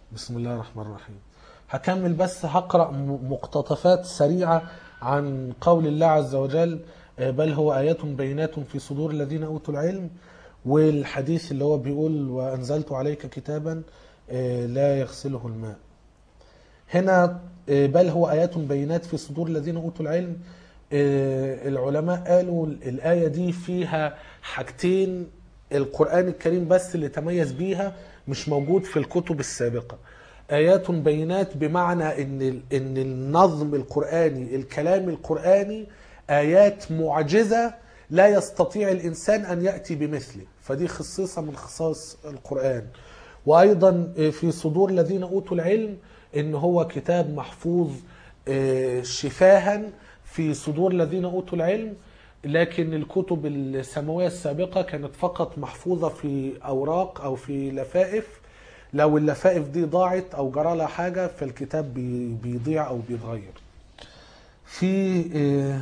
بسم الله الرحمن الرحيم هكمل بس هقرأ م- مقتطفات سريعة عن قول الله عز وجل آه، بل هو آيات بينات في صدور الذين أوتوا العلم والحديث اللي هو بيقول وأنزلت عليك كتابا آه، لا يغسله الماء هنا آه، بل هو آيات بينات في صدور الذين أوتوا العلم آه، العلماء قالوا الآية دي فيها حاجتين القرآن الكريم بس اللي تميز بيها مش موجود في الكتب السابقة آيات بينات بمعنى إن ال- إن النظم القرآني الكلام القرآني آيات معجزة لا يستطيع الإنسان أن يأتي بمثله فدي خصيصة من خصائص القرآن وأيضا في صدور الذين أوتوا العلم إن هو كتاب محفوظ آه، شفاها في صدور الذين أوتوا العلم لكن الكتب السماوية السابقة كانت فقط محفوظة في أوراق أو في لفائف لو اللفائف دي ضاعت أو جرى لها حاجة فالكتاب بي- بيضيع أو بيتغير في آه،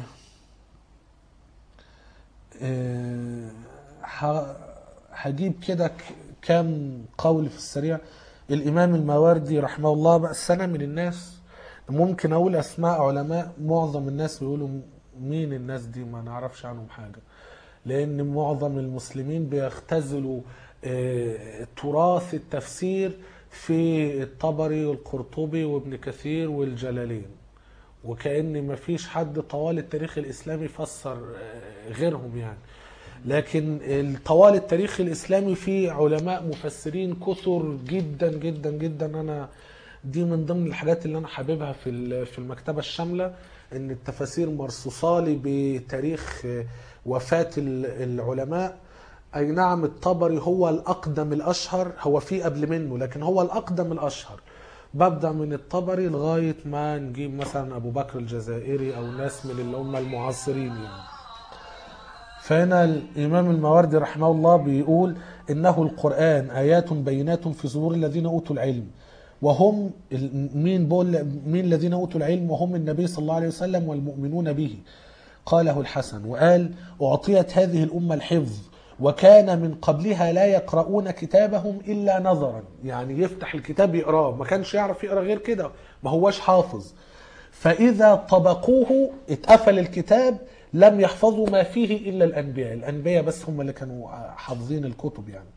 آه، ه- هجيب كده ك- كام قول في السريع الإمام الماوردي رحمه الله بس أنا من الناس ممكن أقول أسماء علماء معظم الناس بيقولوا مين الناس دي ما نعرفش عنهم حاجة لأن معظم المسلمين بيختزلوا آه، تراث التفسير في الطبري والقرطبي وابن كثير والجلالين وكأن مفيش حد طوال التاريخ الإسلامي فسر آه، غيرهم يعني لكن طوال التاريخ الإسلامي في علماء مفسرين كثر جدا جدا جدا أنا دي من ضمن الحاجات اللي أنا حاببها في ال- في المكتبة الشاملة إن التفاسير مرصوصة لي بتاريخ آه، وفاة ال- العلماء أي نعم الطبري هو الأقدم الأشهر هو في قبل منه لكن هو الأقدم الأشهر ببدأ من الطبري لغاية ما نجيب مثلا أبو بكر الجزائري أو ناس من اللي هم المعاصرين يعني فهنا الإمام الماوردي رحمه الله بيقول إنه القرآن آيات بينات في صدور الذين أوتوا العلم وهم ال- مين بول مين الذين أوتوا العلم وهم النبي صلى الله عليه وسلم والمؤمنون به قاله الحسن وقال أعطيت هذه الأمة الحفظ وكان من قبلها لا يقرؤون كتابهم إلا نظرا يعني يفتح الكتاب يقراه ما كانش يعرف يقرأ غير كده ما هواش حافظ فإذا طبقوه اتقفل الكتاب لم يحفظوا ما فيه إلا الأنبياء الأنبياء بس هم اللي كانوا حافظين الكتب يعني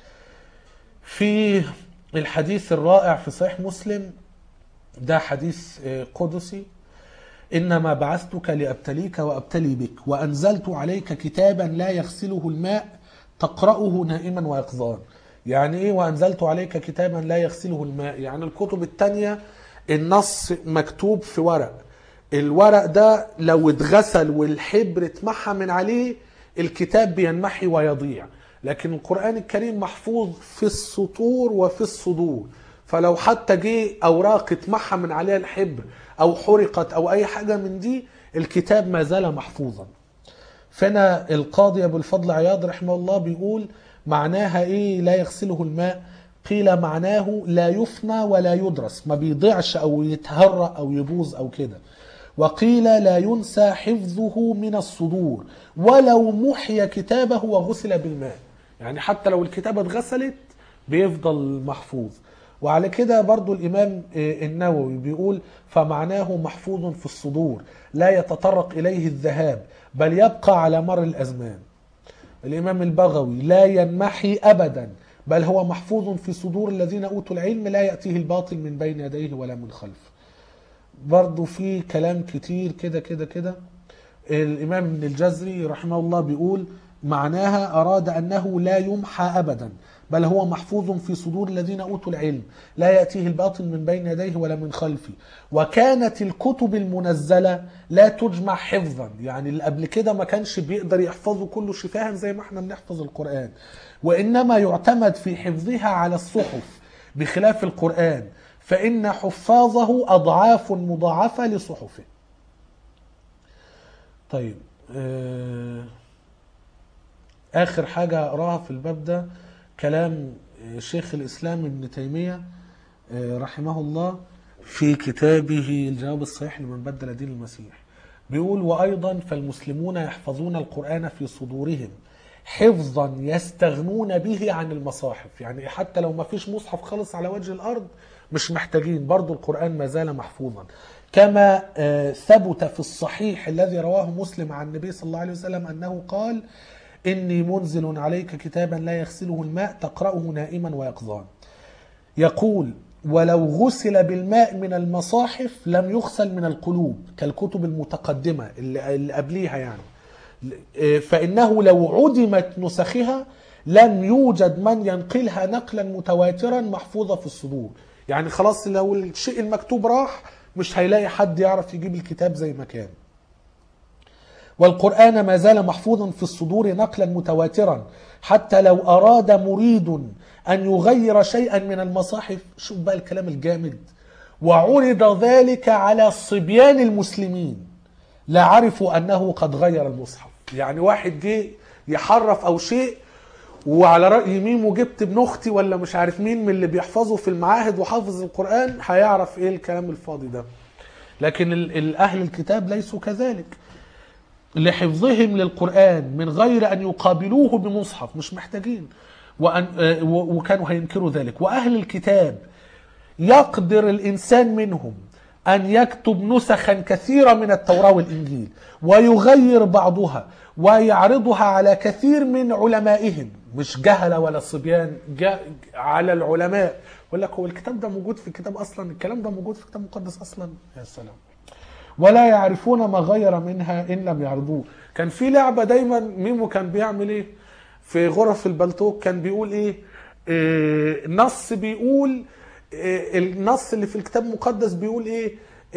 في الحديث الرائع في صحيح مسلم ده حديث آه، قدسي إنما بعثتك لأبتليك وأبتلي بك وأنزلت عليك كتابا لا يغسله الماء تقرأه نائما ويقظان يعني إيه وأنزلت عليك كتابا لا يغسله الماء يعني الكتب التانية النص مكتوب في ورق الورق ده لو اتغسل والحبر اتمحى من عليه الكتاب بينمحي ويضيع لكن القرآن الكريم محفوظ في السطور وفي الصدور فلو حتى جه اوراق اتمحى من عليها الحبر او حرقت او اي حاجه من دي الكتاب ما زال محفوظا فهنا القاضي ابو الفضل عياض رحمه الله بيقول معناها ايه لا يغسله الماء قيل معناه لا يفنى ولا يدرس ما بيضيعش او يتهرأ او يبوظ او كده وقيل لا ينسى حفظه من الصدور ولو محي كتابه وغسل بالماء يعني حتى لو الكتابة اتغسلت بيفضل محفوظ وعلى كده برضو الإمام آه، النووي بيقول فمعناه محفوظ في الصدور لا يتطرق إليه الذهاب بل يبقى على مر الأزمان الإمام البغوي لا ينمحي أبدا بل هو محفوظ في صدور الذين أوتوا العلم لا يأتيه الباطل من بين يديه ولا من خلفه برضو في كلام كتير كده كده كده الإمام ابن الجزري رحمه الله بيقول معناها أراد أنه لا يمحى أبدا بل هو محفوظ في صدور الذين أوتوا العلم لا يأتيه الباطل من بين يديه ولا من خلفه وكانت الكتب المنزلة لا تجمع حفظا يعني اللي قبل كده ما كانش بيقدر يحفظه كله شفاها زي ما احنا بنحفظ القرآن وإنما يعتمد في حفظها على الصحف بخلاف القرآن فإن حفاظه أضعاف مضاعفة لصحفه طيب آه، آخر حاجة أقراها في الباب ده كلام آه، شيخ الإسلام ابن تيمية آه، رحمه الله في كتابه الجواب الصحيح لمن بدل دين المسيح بيقول وأيضا فالمسلمون يحفظون القرآن في صدورهم حفظا يستغنون به عن المصاحف يعني حتى لو ما فيش مصحف خالص على وجه الأرض مش محتاجين برضو القرآن ما زال محفوظا كما آه، ثبت في الصحيح الذي رواه مسلم عن النبي صلى الله عليه وسلم أنه قال إني منزل عليك كتابا لا يغسله الماء تقرأه نائما ويقظان يقول ولو غسل بالماء من المصاحف لم يغسل من القلوب كالكتب المتقدمة اللي اللي قبليها يعني فإنه لو عدمت نسخها لم يوجد من ينقلها نقلا متواترا محفوظة في الصدور يعني خلاص لو الشيء المكتوب راح مش هيلاقي حد يعرف يجيب الكتاب زي ما كان والقرآن ما زال محفوظا في الصدور نقلا متواترا حتى لو أراد مريد أن يغير شيئا من المصاحف شوف بقى الكلام الجامد وعرض ذلك على صبيان المسلمين لعرفوا أنه قد غير المصحف يعني واحد جه يحرف أو شيء وعلى رأي مين وجبت ابن أختي ولا مش عارف مين من اللي بيحفظوا في المعاهد وحافظ القرآن هيعرف إيه الكلام الفاضي ده لكن ال- الأهل الكتاب ليسوا كذلك لحفظهم للقرآن من غير أن يقابلوه بمصحف مش محتاجين وأن آه، و- وكانوا هينكروا ذلك وأهل الكتاب يقدر الإنسان منهم أن يكتب نسخا كثيرة من التوراة والإنجيل ويغير بعضها ويعرضها على كثير من علمائهم مش جهلة ولا صبيان جا على العلماء يقول لك هو الكتاب ده موجود في الكتاب أصلا الكلام ده موجود في الكتاب المقدس أصلا يا سلام ولا يعرفون ما غير منها ان لم يعرضوه كان في لعبه دايما ميمو كان بيعمل ايه في غرف البلتوك كان بيقول ايه, إيه نص بيقول إيه النص اللي في الكتاب المقدس بيقول ايه,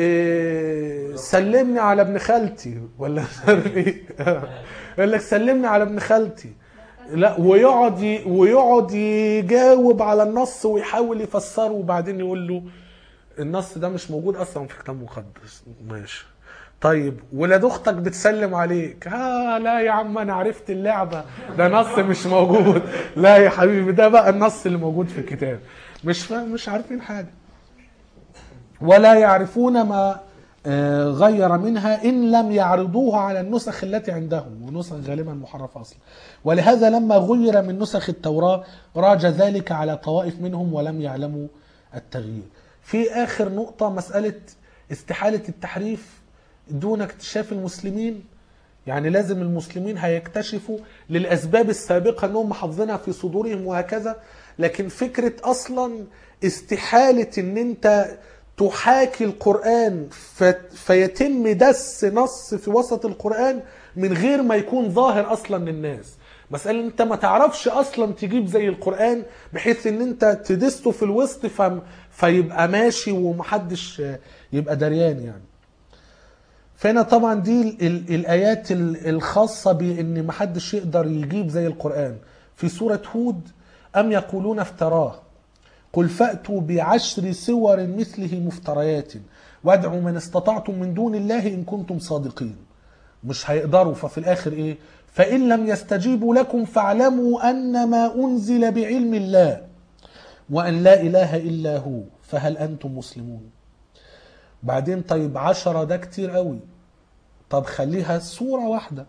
إيه سلمني على ابن خالتي ولا مش عارف ايه يقول لك سلمني على ابن خالتي لا ويقعد ي- ويقعد يجاوب على النص ويحاول يفسره وبعدين يقول له النص ده مش موجود اصلا في الكتاب المقدس ماشي طيب ولاد اختك بتسلم عليك ها لا يا عم انا عرفت اللعبه ده نص مش موجود لا يا حبيبي ده بقى النص اللي موجود في الكتاب مش فاهم مش عارفين حاجه ولا يعرفون ما آه، غير منها ان لم يعرضوها على النسخ التي عندهم ونسخ غالبا محرفه اصلا ولهذا لما غير من نسخ التوراه راج ذلك على طوائف منهم ولم يعلموا التغيير في اخر نقطه مساله استحاله التحريف دون اكتشاف المسلمين يعني لازم المسلمين هيكتشفوا للاسباب السابقه انهم حافظينها في صدورهم وهكذا لكن فكره اصلا استحاله ان انت تحاكي القرآن ف- فيتم دس نص في وسط القرآن من غير ما يكون ظاهر أصلا للناس مسألة انت ما تعرفش اصلا تجيب زي القرآن بحيث ان انت تدسه في الوسط فم- فيبقى ماشي ومحدش يبقى دريان يعني فهنا طبعا دي ال- ال- الايات ال- الخاصه بان محدش يقدر يجيب زي القران في سوره هود ام يقولون افتراه قل فاتوا بعشر سور مثله مفتريات وادعوا من استطعتم من دون الله ان كنتم صادقين مش هيقدروا ففي الاخر ايه فان لم يستجيبوا لكم فاعلموا انما انزل بعلم الله وان لا اله الا هو فهل انتم مسلمون بعدين طيب عشرة ده كتير قوي طب خليها سورة واحدة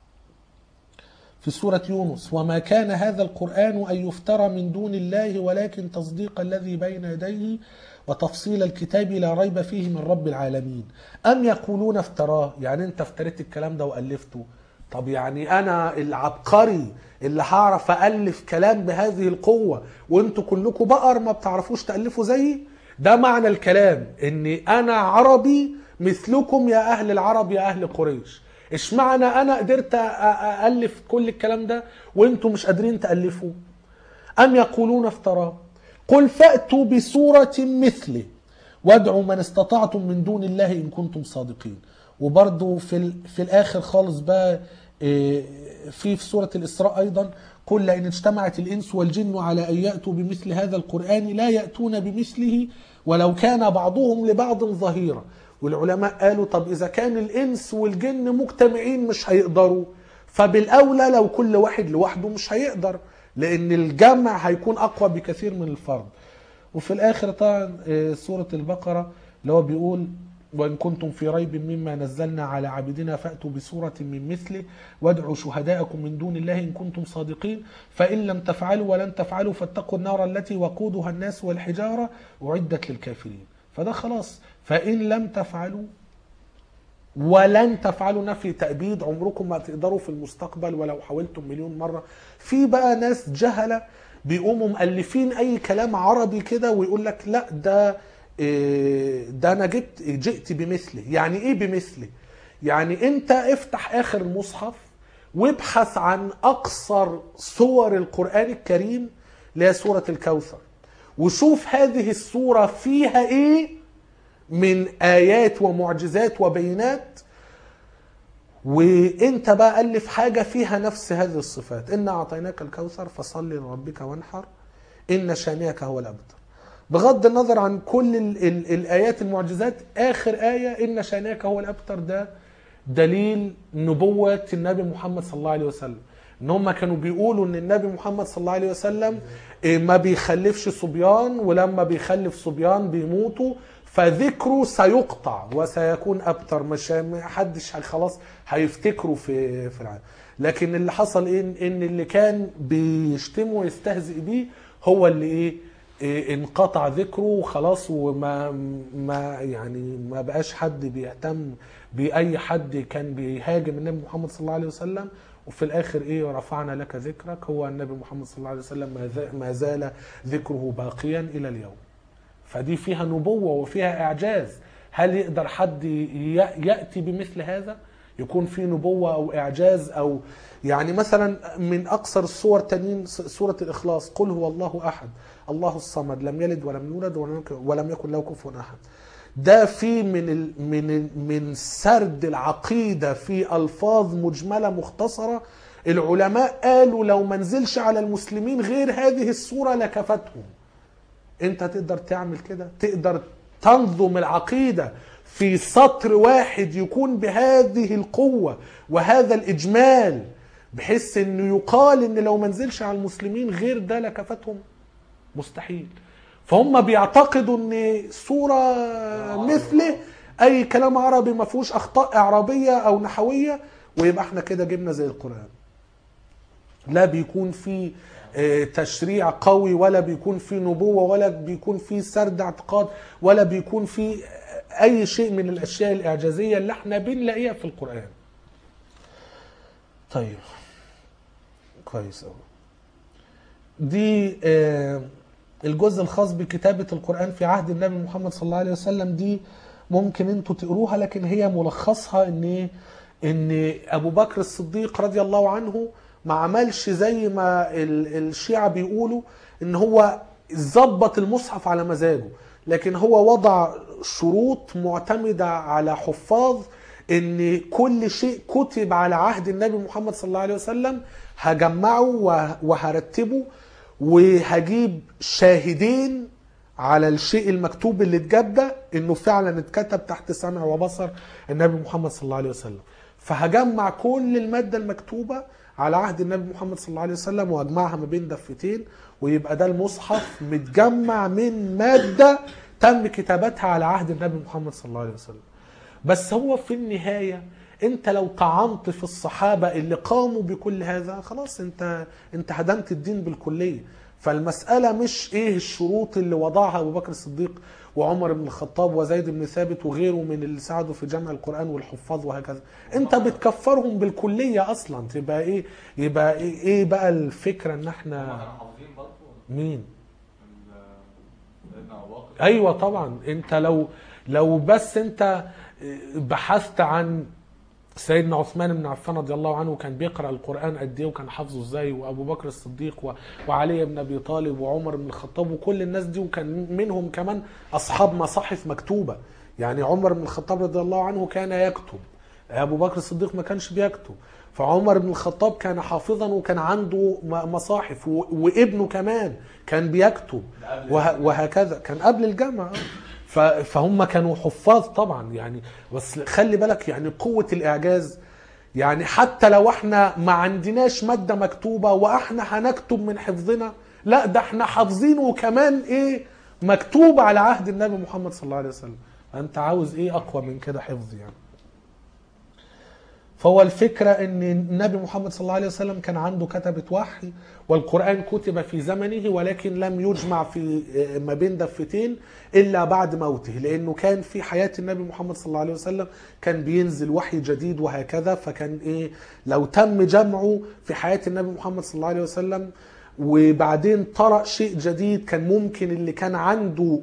في سورة يونس وما كان هذا القرآن أن يفترى من دون الله ولكن تصديق الذي بين يديه وتفصيل الكتاب لا ريب فيه من رب العالمين أم يقولون افتراه يعني أنت افتريت الكلام ده وألفته طب يعني أنا العبقري اللي هعرف ألف كلام بهذه القوة وانتوا كلكم بقر ما بتعرفوش تألفوا زيي ده معنى الكلام اني انا عربي مثلكم يا اهل العرب يا اهل قريش اشمعنى انا قدرت أ- أ- الف كل الكلام ده وانتم مش قادرين تالفوه ام يقولون افتراه قل فاتوا بسوره مثله وادعوا من استطعتم من دون الله ان كنتم صادقين وبرضو في ال- في الاخر خالص بقى إيه، في في سوره الاسراء ايضا قل لئن اجتمعت الانس والجن على ان ياتوا بمثل هذا القران لا ياتون بمثله ولو كان بعضهم لبعض ظهيرا والعلماء قالوا طب اذا كان الانس والجن مجتمعين مش هيقدروا فبالاولى لو كل واحد لوحده مش هيقدر لان الجمع هيكون اقوى بكثير من الفرد وفي الاخر طبعا آه، سوره البقره اللي هو بيقول وإن كنتم في ريب مما نزلنا على عبدنا فأتوا بسورة من مثله وادعوا شهداءكم من دون الله إن كنتم صادقين فإن لم تفعلوا ولن تفعلوا فاتقوا النار التي وقودها الناس والحجارة أعدت للكافرين فده خلاص فإن لم تفعلوا ولن تفعلوا نفي تأبيد عمركم ما تقدروا في المستقبل ولو حاولتم مليون مرة في بقى ناس جهلة بيقوموا مؤلفين أي كلام عربي كده ويقول لك لا ده إيه، ده أنا جبت جئت بمثله يعني إيه بمثله يعني أنت افتح آخر المصحف وابحث عن أقصر صور القرآن الكريم اللي هي سورة الكوثر وشوف هذه السورة فيها إيه من آيات ومعجزات وبينات وانت بقى الف حاجه فيها نفس هذه الصفات ان اعطيناك الكوثر فصل لربك وانحر ان شانئك هو الابتر بغض النظر عن كل ال ال الايات المعجزات اخر ايه ان شانئك هو الابتر ده دليل نبوه النبي محمد صلى الله عليه وسلم ان هم كانوا بيقولوا ان النبي محمد صلى الله عليه وسلم إيه، ما بيخلفش صبيان ولما بيخلف صبيان بيموتوا فذكره سيقطع وسيكون ابتر مش ما حدش خلاص هيفتكره في في العالم لكن اللي حصل ايه ان إن اللي كان بيشتمه ويستهزئ بيه هو اللي ايه إيه، انقطع ذكره وخلاص وما ما يعني ما بقاش حد بيهتم باي حد كان بيهاجم النبي محمد صلى الله عليه وسلم وفي الاخر ايه رفعنا لك ذكرك هو النبي محمد صلى الله عليه وسلم ما ز- ما زال ذكره باقيا الى اليوم فدي فيها نبوة وفيها إعجاز هل يقدر حد ي- يأتي بمثل هذا يكون في نبوة أو إعجاز أو يعني مثلا من أقصر الصور تانيين س- سورة الإخلاص قل هو الله أحد الله الصمد لم يلد ولم يولد ولم يكن- ولم يكن له كفوا أحد ده في من ال من ال من سرد العقيدة في ألفاظ مجملة مختصرة العلماء قالوا لو ما نزلش على المسلمين غير هذه السورة لكفتهم انت تقدر تعمل كده تقدر تنظم العقيدة في سطر واحد يكون بهذه القوة وهذا الإجمال بحيث انه يقال ان لو ما نزلش على المسلمين غير ده لكفتهم مستحيل فهم بيعتقدوا ان صورة مثله اي كلام عربي ما فيهوش اخطاء اعرابية او نحوية ويبقى احنا كده جبنا زي القرآن لا بيكون في آه، تشريع قوي ولا بيكون في نبوة ولا بيكون في سرد اعتقاد ولا بيكون في أي شيء من الأشياء الإعجازية اللي احنا بنلاقيها في القرآن طيب كويس أوي دي آه، الجزء الخاص بكتابة القرآن في عهد النبي محمد صلى الله عليه وسلم دي ممكن انتوا تقروها لكن هي ملخصها ان إيه؟ ان ابو بكر الصديق رضي الله عنه ما عملش زي ما ال- الشيعة بيقولوا ان هو ظبط المصحف على مزاجه لكن هو وضع شروط معتمدة على حفاظ ان كل شيء كتب على عهد النبي محمد صلى الله عليه وسلم هجمعه وه- وهرتبه وهجيب شاهدين على الشيء المكتوب اللي اتجاب ده انه فعلا اتكتب تحت سمع وبصر النبي محمد صلى الله عليه وسلم فهجمع كل الماده المكتوبه على عهد النبي محمد صلى الله عليه وسلم واجمعها ما بين دفتين ويبقى ده المصحف متجمع من ماده تم كتابتها على عهد النبي محمد صلى الله عليه وسلم بس هو في النهايه انت لو طعنت في الصحابه اللي قاموا بكل هذا خلاص انت انت هدمت الدين بالكليه فالمساله مش ايه الشروط اللي وضعها ابو بكر الصديق وعمر بن الخطاب وزيد بن ثابت وغيره من اللي ساعدوا في جمع القران والحفاظ وهكذا انت بتكفرهم بالكليه اصلا تبقى ايه يبقى ايه, إيه بقى الفكره ان هم احنا كانوا حافظين برضه مين ال- سيدنا ابو بكر ايوه طبعا انت لو لو بس انت بحثت عن سيدنا عثمان بن عفان رضي الله عنه كان بيقرا القران قد ايه وكان حافظه ازاي وابو بكر الصديق و- وعلي بن ابي طالب وعمر بن الخطاب وكل الناس دي وكان منهم كمان اصحاب مصاحف مكتوبه يعني عمر بن الخطاب رضي الله عنه كان يكتب ابو بكر الصديق ما كانش بيكتب فعمر بن الخطاب كان حافظا وكان عنده م- مصاحف و- وابنه كمان كان بيكتب ده قبل وه- وهكذا كان قبل الجامعة آه. ف- فهم كانوا حفاظ طبعا يعني بس خلي بالك يعني قوة الإعجاز يعني حتى لو احنا ما عندناش مادة مكتوبة واحنا هنكتب من حفظنا لا ده احنا حافظينه كمان ايه مكتوب على عهد النبي محمد صلى الله عليه وسلم انت عاوز ايه اقوى من كده حفظ يعني فهو الفكرة ان النبي محمد صلى الله عليه وسلم كان عنده كتبة وحي والقرآن كتب في زمنه ولكن لم يجمع في ما بين دفتين الا بعد موته لانه كان في حياة النبي محمد صلى الله عليه وسلم كان بينزل وحي جديد وهكذا فكان ايه لو تم جمعه في حياة النبي محمد صلى الله عليه وسلم وبعدين طرأ شيء جديد كان ممكن اللي كان عنده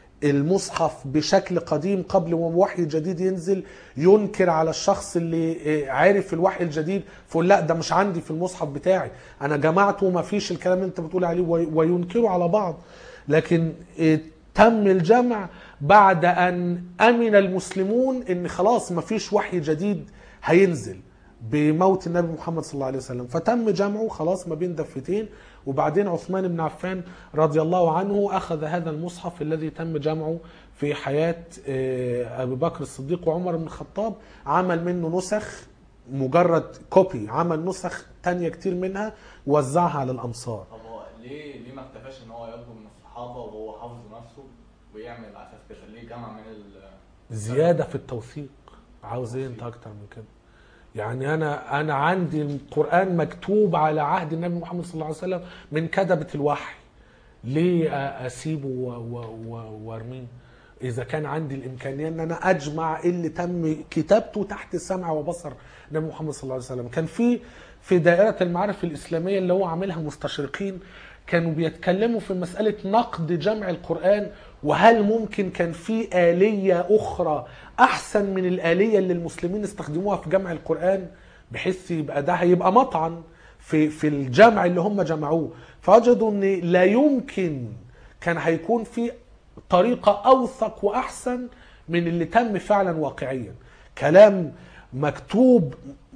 المصحف بشكل قديم قبل ما وحي جديد ينزل ينكر على الشخص اللي عارف الوحي الجديد فيقول لا ده مش عندي في المصحف بتاعي انا جمعته وما فيش الكلام اللي انت بتقول عليه وي- وينكروا على بعض لكن إيه، تم الجمع بعد ان امن المسلمون ان خلاص ما فيش وحي جديد هينزل بموت النبي محمد صلى الله عليه وسلم فتم جمعه خلاص ما بين دفتين وبعدين عثمان بن عفان رضي الله عنه اخذ هذا المصحف الذي تم جمعه في حياه آه، ابي بكر الصديق وعمر بن الخطاب عمل منه نسخ مجرد كوبي عمل نسخ تانية كتير منها ووزعها على الامصار طب هو ليه ليه ما اكتفاش ان هو ياخده من الصحابه وهو حافظ نفسه ويعمل على اساس كده ليه جمع من ال زياده في التوثيق عاوز ايه انت اكتر من كده يعني انا انا عندي القران مكتوب على عهد النبي محمد صلى الله عليه وسلم من كتبه الوحي ليه أ- اسيبه و- و- و- وارميه اذا كان عندي الامكانيه ان انا اجمع اللي تم كتابته تحت سمع وبصر النبي محمد صلى الله عليه وسلم كان في في دائره المعارف الاسلاميه اللي هو عاملها مستشرقين كانوا بيتكلموا في مساله نقد جمع القران وهل ممكن كان في آلية أخرى أحسن من الآلية اللي المسلمين استخدموها في جمع القرآن بحيث يبقى ده هيبقى مطعن في في الجمع اللي هم جمعوه فوجدوا ان لا يمكن كان هيكون في طريقة أوثق وأحسن من اللي تم فعلا واقعيا كلام مكتوب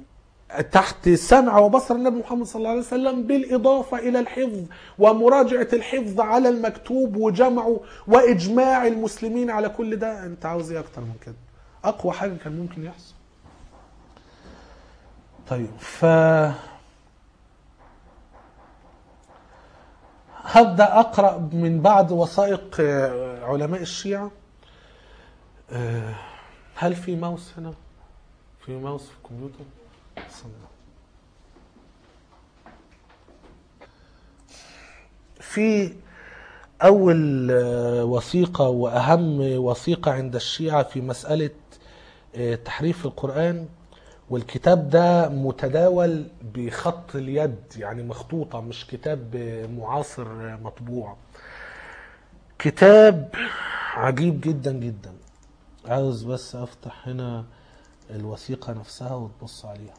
تحت سمع وبصر النبي محمد صلى الله عليه وسلم بالإضافة إلى الحفظ ومراجعة الحفظ على المكتوب وجمعه وإجماع المسلمين على كل ده أنت عاوز إيه أكتر من كده أقوى حاجة كان ممكن يحصل طيب ف هبدأ أقرأ من بعض وثائق آه، علماء الشيعة آه، هل في ماوس هنا؟ في ماوس في الكمبيوتر؟ بسم الله. في أول آه، وثيقة وأهم وثيقة عند الشيعة في مسألة آه، تحريف القرآن والكتاب ده متداول بخط اليد يعني مخطوطة مش كتاب آه، معاصر آه، مطبوع كتاب عجيب جدا جدا عاوز بس افتح هنا الوثيقة نفسها وتبص عليها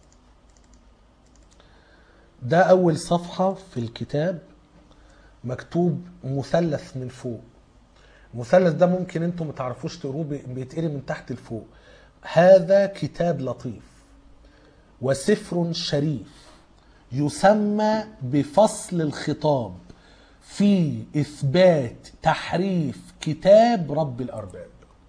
ده أول صفحة في الكتاب مكتوب مثلث من فوق المثلث ده ممكن انتم ما تعرفوش تقروه بي- بيتقري من تحت لفوق هذا كتاب لطيف وسفر شريف يسمى بفصل الخطاب في إثبات تحريف كتاب رب الأرباب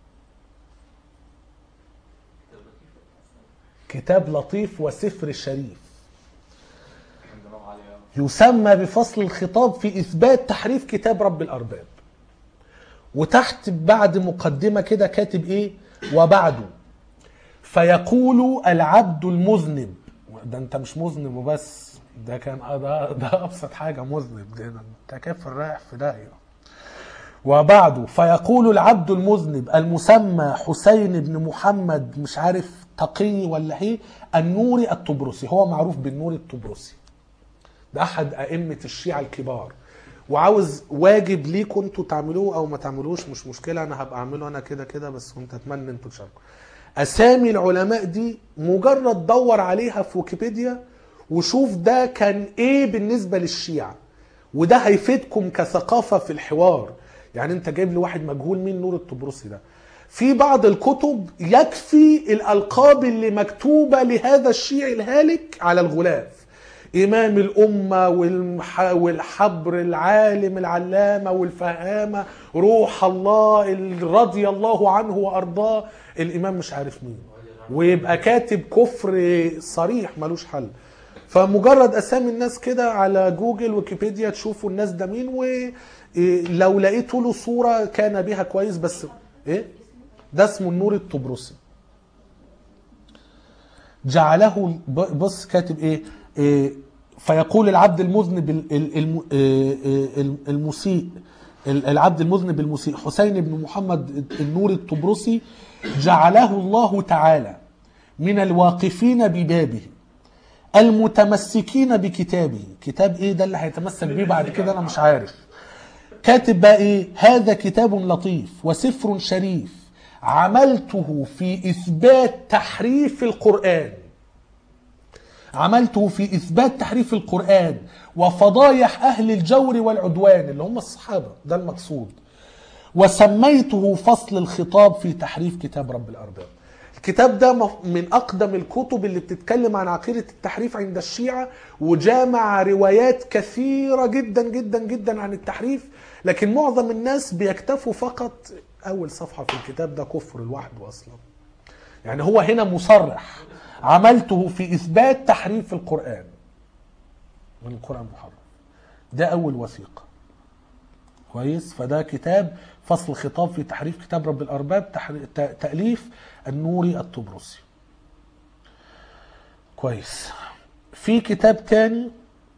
كتاب لطيف وسفر شريف كان دماغه عاليه أوي. يسمى بفصل الخطاب في إثبات تحريف كتاب رب الأرباب وتحت بعد مقدمة كده كاتب إيه وبعده فيقول العبد المذنب ده أنت مش مذنب وبس ده كان ده, ده أبسط حاجة مذنب ده أنت كافر رايح في داهية وبعده فيقول العبد المذنب المسمى حسين بن محمد مش عارف تقي ولا ايه النوري الطبرسي هو معروف بالنوري الطبرسي ده احد ائمه الشيعه الكبار وعاوز واجب ليكم انتوا تعملوه او ما تعملوش مش مشكله انا هبقى اعمله انا كده كده بس كنت اتمنى انتوا تشاركوا اسامي العلماء دي مجرد دور عليها في ويكيبيديا وشوف ده كان ايه بالنسبه للشيعه وده هيفيدكم كثقافه في الحوار يعني انت جايب لي واحد مجهول مين نور الطبرسي ده في بعض الكتب يكفي الالقاب اللي مكتوبه لهذا الشيعي الهالك على الغلاف إمام الأمة والمح... والحبر العالم العلامة والفهامة روح الله ال- رضي الله عنه وأرضاه الإمام مش عارف مين ويبقى كاتب كفر صريح ملوش حل فمجرد أسامي الناس كده على جوجل ويكيبيديا تشوفوا الناس ده مين ولو لقيتوا له صورة كان بها كويس بس إيه؟ ده اسمه النور الطبرسي جعله ب- بص كاتب ايه, إيه فيقول العبد المذنب ال- ال- الم- إيه إيه المسيء ال- العبد المذنب المسيء حسين بن محمد النور الطبرسي جعله الله تعالى من الواقفين ببابه المتمسكين بكتابه كتاب ايه ده اللي هيتمسك بيه بعد كده انا مش عارف كاتب بقى ايه هذا كتاب لطيف وسفر شريف عملته في اثبات تحريف القران عملته في اثبات تحريف القران وفضايح اهل الجور والعدوان اللي هم الصحابه ده المقصود وسميته فصل الخطاب في تحريف كتاب رب الارباب الكتاب ده مف- من اقدم الكتب اللي بتتكلم عن عقيده التحريف عند الشيعه وجامع روايات كثيره جدا جدا جدا عن التحريف لكن معظم الناس بيكتفوا فقط اول صفحه في الكتاب ده كفر لوحده اصلا يعني هو هنا مصرح عملته في اثبات تحريف القران من القران محرف ده اول وثيقه كويس فده كتاب فصل خطاب في تحريف كتاب رب الارباب تحر... ت- تاليف النوري الطبرسي كويس في كتاب تاني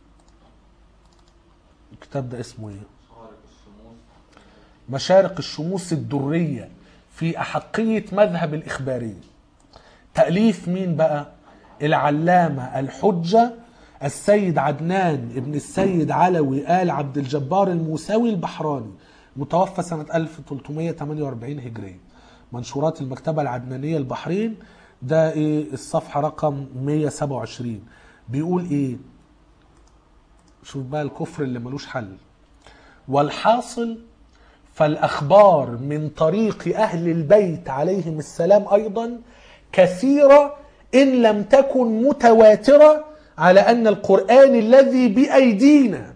الكتاب ده اسمه ايه خارق الشموس مشارق الشموس الدرية في أحقية مذهب الإخبارية تأليف مين بقى العلامة الحجة السيد عدنان ابن السيد علوي آل عبد الجبار الموسوي البحراني متوفى سنة 1348 هجرية منشورات المكتبة العدنانية البحرين ده ايه الصفحة رقم 127 بيقول ايه شوف بقى الكفر اللي ملوش حل والحاصل فالأخبار من طريق أهل البيت عليهم السلام أيضا كثيرة إن لم تكن متواترة على أن القرآن الذي بأيدينا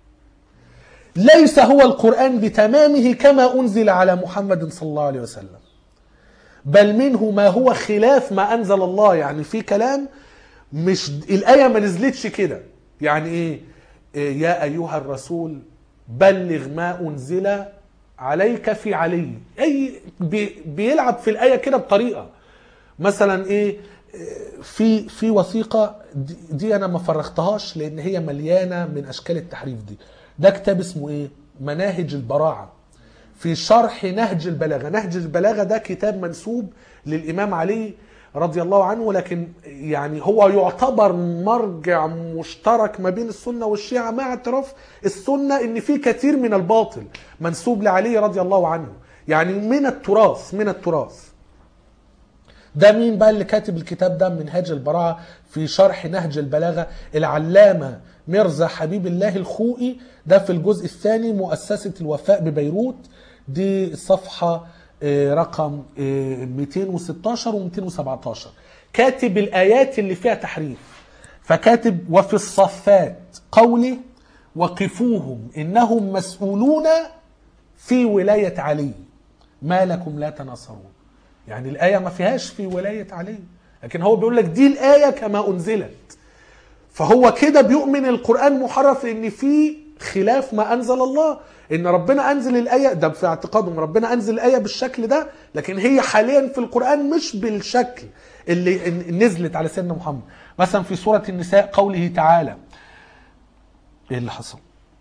ليس هو القرآن بتمامه كما أنزل على محمد صلى الله عليه وسلم بل منه ما هو خلاف ما أنزل الله يعني في كلام مش الآية ما نزلتش كده يعني إيه إيه يا أيها الرسول بلغ ما أنزل عليك في علي أي بي بيلعب في الآية كده بطريقة مثلا إيه إيه، في في وثيقة دي, دي أنا ما فرغتهاش لأن هي مليانة من أشكال التحريف دي ده كتاب اسمه إيه مناهج البراعة في شرح نهج البلاغة نهج البلاغة ده كتاب منسوب للإمام علي رضي الله عنه لكن يعني هو يعتبر مرجع مشترك ما بين السنة والشيعة مع اعتراف السنة ان في كثير من الباطل منسوب لعلي رضي الله عنه يعني من التراث من التراث ده مين بقى اللي كاتب الكتاب ده منهاج البراعة في شرح نهج البلاغة العلامة ميرزا حبيب الله الخوئي ده في الجزء الثاني مؤسسة الوفاء ببيروت دي الصفحة آه، رقم آه، 216 و 217 كاتب الآيات اللي فيها تحريف فكاتب وفي الصفات قوله وقفوهم إنهم مسؤولون في ولاية علي ما لكم لا تناصرون يعني الآية ما فيهاش في ولاية علي لكن هو بيقول لك دي الآية كما أنزلت فهو كده بيؤمن القرآن محرف ان في خلاف ما انزل الله ان ربنا انزل الايه ده في اعتقادهم ربنا انزل الايه بالشكل ده لكن هي حاليا في القران مش بالشكل اللي ن- نزلت على سيدنا محمد مثلا في سوره النساء قوله تعالى ايه اللي حصل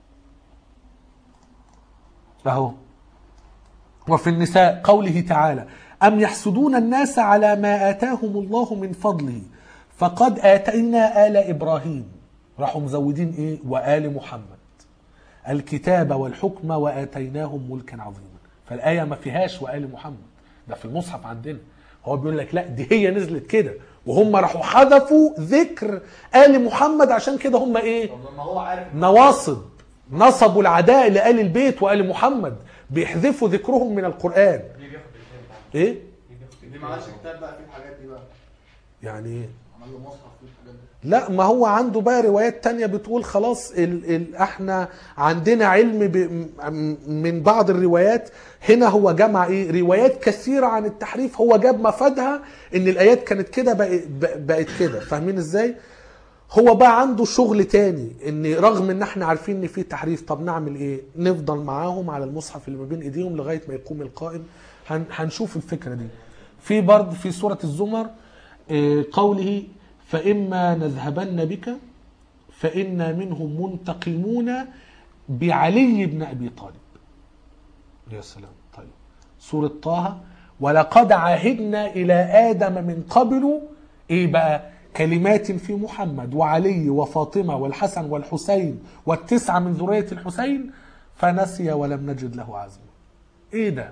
اهو وفي النساء قوله تعالى أم يحسدون الناس على ما آتاهم الله من فضله فقد آتينا آل إبراهيم راحوا مزودين إيه وآل محمد الكتاب والحكم وآتيناهم ملكا عظيما فالآية ما فيهاش وآل محمد ده في المصحف عندنا هو بيقول لك لا دي هي نزلت كده وهم راحوا حذفوا ذكر آل محمد عشان كده هم إيه طب لما هو عارف نواصب نصبوا العداء لآل البيت وآل محمد بيحذفوا ذكرهم من القرآن ليه بياخد الكتاب بتاعه؟ ايه ليه بياخد دي ما عادش كتاب بقى فيه الحاجات دي بقى يعني ايه عمل له مصحف فيه الحاجات دي لا ما هو عنده بقى روايات تانية بتقول خلاص ال ال احنا عندنا علم ب م- من بعض الروايات هنا هو جمع ايه روايات كثيرة عن التحريف هو جاب مفادها ان الايات كانت كده بقت, بقت كده فاهمين ازاي هو بقى عنده شغل تاني ان رغم ان احنا عارفين ان في تحريف طب نعمل ايه نفضل معاهم على المصحف اللي ما بين ايديهم لغايه ما يقوم القائم هن هنشوف الفكره دي في برضه في سوره الزمر آه، قوله فاما نذهبن بك فانا منهم منتقمون بعلي بن ابي طالب يا سلام طيب سورة طه ولقد عهدنا إلى آدم من قبل إيه بقى كلمات في محمد وعلي وفاطمة والحسن والحسين والتسعة من ذرية الحسين فنسي ولم نجد له عزما إيه ده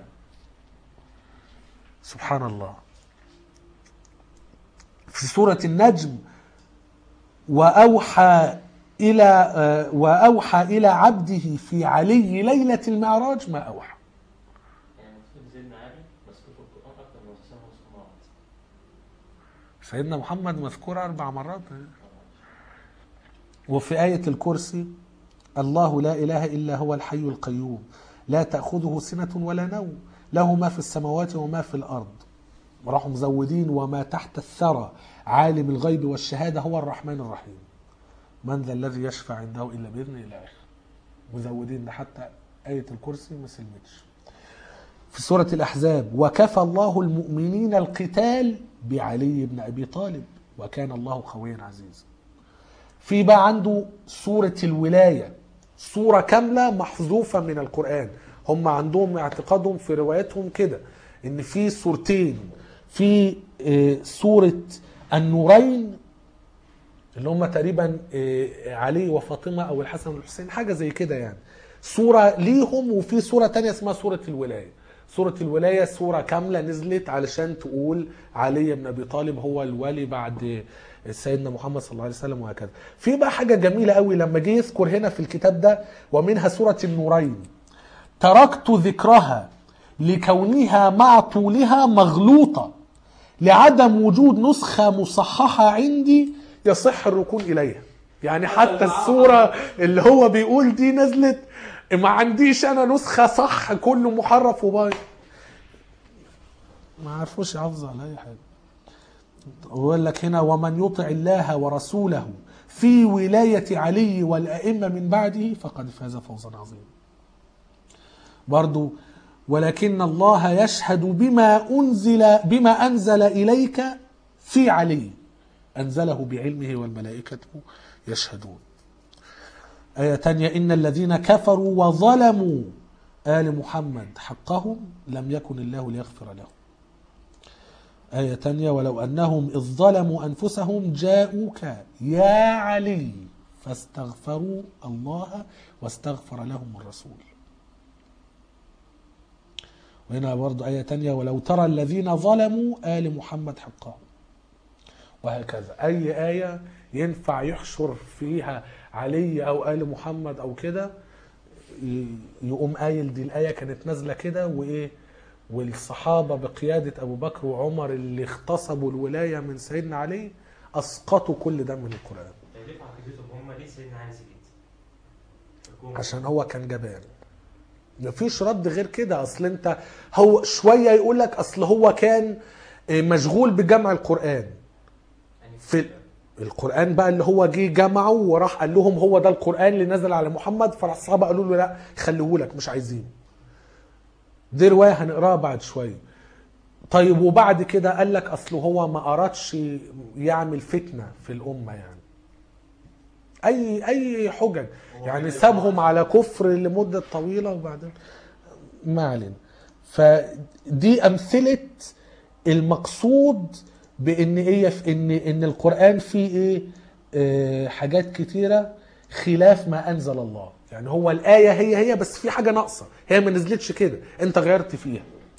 سبحان الله في سورة النجم وأوحى إلى آه، وأوحى إلى عبده في علي ليلة المعراج ما أوحى يعني المفروض سيدنا علي مذكور في القرآن أكثر من 900 مرات سيدنا محمد مذكور أربع مرات وفي آية الكرسي الله لا إله إلا هو الحي القيوم لا تأخذه سنة ولا نوم له ما في السماوات وما في الأرض راحوا مزودين وما تحت الثرى عالم الغيب والشهادة هو الرحمن الرحيم من ذا الذي يشفع عنده إلا بإذنه إلى آخره مزودين ده حتى آية الكرسي ما سلمتش في سورة الأحزاب وكفى الله المؤمنين القتال بعلي بن أبي طالب وكان الله قويا عزيزا في بقى عنده سورة الولاية سورة كاملة محذوفة من القرآن هم عندهم اعتقادهم في روايتهم كده ان في سورتين في آه، سورة النورين اللي هم تقريبا آه، علي وفاطمة او الحسن والحسين حاجة زي كده يعني سورة ليهم وفي سورة تانية اسمها سورة الولاية سورة الولاية سورة كاملة نزلت علشان تقول علي بن أبي طالب هو الولي بعد سيدنا محمد صلى الله عليه وسلم وهكذا في بقى حاجة جميلة قوي لما جه يذكر هنا في الكتاب ده ومنها سورة النورين تركت ذكرها لكونها مع طولها مغلوطة لعدم وجود نسخة مصححة عندي يصح الركون إليها يعني حتى السورة اللي هو بيقول دي نزلت ما عنديش أنا نسخة صح كله محرف وبايظ ما عرفوش يحافظوا على أي حاجة ويقول لك هنا ومن يطع الله ورسوله في ولاية علي والأئمة من بعده فقد فاز فوزا عظيما برضو ولكن الله يشهد بما أنزل بما أنزل إليك في علي أنزله بعلمه والملائكة يشهدون آية تانية إن الذين كفروا وظلموا آل محمد حقهم لم يكن الله ليغفر لهم آية تانية ولو أنهم إذ ظلموا أنفسهم جاءوك يا علي فاستغفروا الله واستغفر لهم الرسول وهنا برضو آية تانية ولو ترى الذين ظلموا آل محمد حقهم وهكذا أي آية ينفع يحشر فيها علي أو آل محمد أو كده ي- يقوم قايل دي الآية كانت نازلة كده وإيه والصحابة بقيادة أبو بكر وعمر اللي اغتصبوا الولاية من سيدنا علي أسقطوا كل ده من القرآن ليه في عقيدتهم هم ليه سيدنا علي سكت؟ الحكومة عشان هو كان جبان مفيش رد غير كده اصل انت هو شويه يقول لك اصل هو كان آه، مشغول بجمع القران يعني في القران بقى اللي هو جه جمعه وراح قال لهم هو ده القران اللي نزل على محمد فراح الصحابه قالوا له لا خليه لك مش عايزينه دي روايه هنقراها بعد شويه طيب وبعد كده قال لك اصل هو ما ارادش يعمل فتنه في الامه يعني اي اي حجج يعني سابهم على كفر لمده طويله وبعدين ما علينا فدي امثله المقصود بان ايه في ان ان القران فيه ايه آه حاجات كتيره خلاف ما انزل الله يعني هو الايه هي هي بس في حاجه ناقصه هي ما نزلتش كده انت غيرت فيها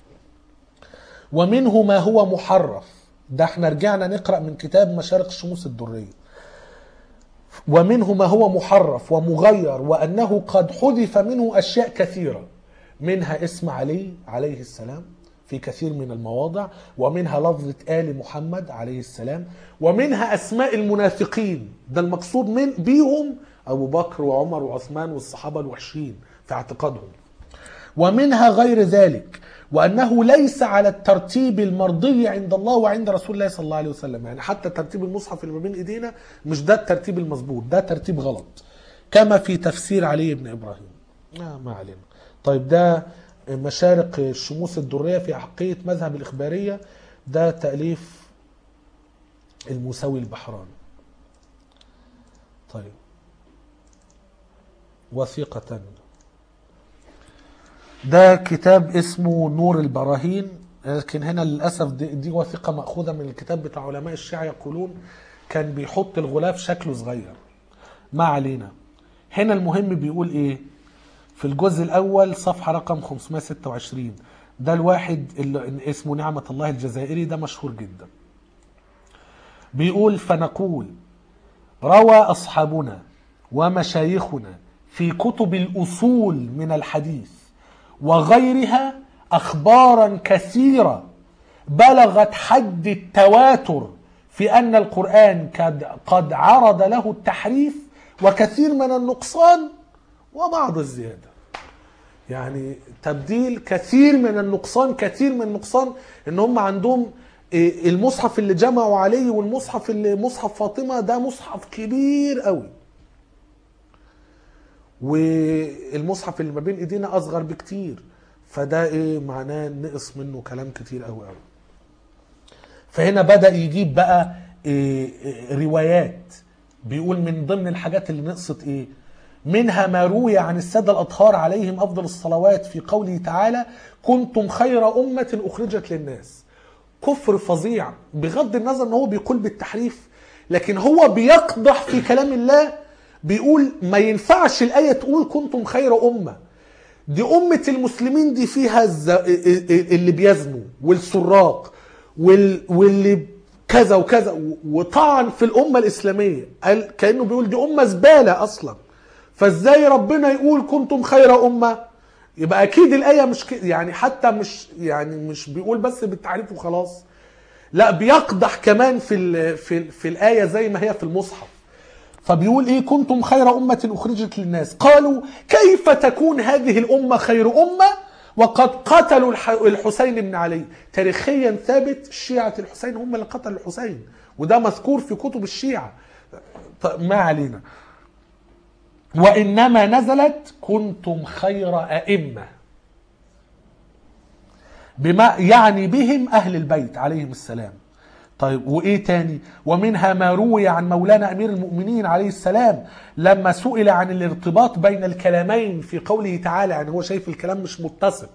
ومنه ما هو محرف ده احنا رجعنا نقرا من كتاب مشارق الشموس الدريه ومنه ما هو محرف ومغير وانه قد حذف منه اشياء كثيره منها اسم علي عليه السلام في كثير من المواضع ومنها لفظة آل محمد عليه السلام ومنها أسماء المنافقين ده المقصود من بيهم أبو بكر وعمر وعثمان والصحابة الوحشين في اعتقادهم ومنها غير ذلك وانه ليس على الترتيب المرضي عند الله وعند رسول الله صلى الله عليه وسلم يعني حتى ترتيب المصحف اللي ما بين ايدينا مش ده الترتيب المظبوط ده ترتيب غلط كما في تفسير علي بن ابراهيم آه ما علينا طيب ده مشارق الشموس الدريه في احقيه مذهب الاخباريه ده تاليف المساوي البحراني طيب وثيقة تانية ده كتاب اسمه نور البراهين لكن هنا للأسف دي, دي وثيقة مأخوذة من الكتاب بتاع علماء الشيعة يقولون كان بيحط الغلاف شكله صغير ما علينا هنا المهم بيقول ايه في الجزء الأول صفحة رقم 526 ده الواحد اللي اسمه نعمة الله الجزائري ده مشهور جدا بيقول فنقول روى أصحابنا ومشايخنا في كتب الأصول من الحديث وغيرها أخبارا كثيرة بلغت حد التواتر في أن القرآن قد, قد عرض له التحريف وكثير من النقصان وبعض الزيادة يعني تبديل كثير من النقصان كثير من النقصان ان هم عندهم إيه، المصحف اللي جمعوا عليه والمصحف اللي مصحف فاطمة ده مصحف كبير قوي والمصحف اللي ما بين ايدينا اصغر بكتير فده ايه معناه نقص منه كلام كتير قوي قوي فهنا بدا يجيب بقى إيه إيه روايات بيقول من ضمن الحاجات اللي نقصت ايه منها ما روي عن الساده الاطهار عليهم افضل الصلوات في قوله تعالى كنتم خير امه اخرجت للناس كفر فظيع بغض النظر ان هو بيقول بالتحريف لكن هو بيقدح في كلام الله بيقول ما ينفعش الايه تقول كنتم خير امه دي أمة المسلمين دي فيها الز... اللي بيزنوا والسراق وال... واللي كذا وكذا و- وطعن في الأمة الإسلامية قال كأنه بيقول دي أمة زبالة أصلا فإزاي ربنا يقول كنتم خير أمة يبقى أكيد الآية مش ك... يعني حتى مش يعني مش بيقول بس بالتعريف وخلاص لا بيقدح كمان في ال... في ال... في الآية زي ما هي في المصحف فبيقول ايه كنتم خير أمة أخرجت للناس قالوا كيف تكون هذه الأمة خير أمة وقد قتلوا الح- الحسين بن علي تاريخيا ثابت شيعة الحسين هم اللي قتلوا الحسين وده مذكور في كتب الشيعة ط- ما علينا وإنما نزلت كنتم خير أئمة بما يعني بهم أهل البيت عليهم السلام طيب وايه تاني ومنها ما روي عن مولانا امير المؤمنين عليه السلام لما سئل عن الارتباط بين الكلامين في قوله تعالى يعني هو شايف الكلام مش متسق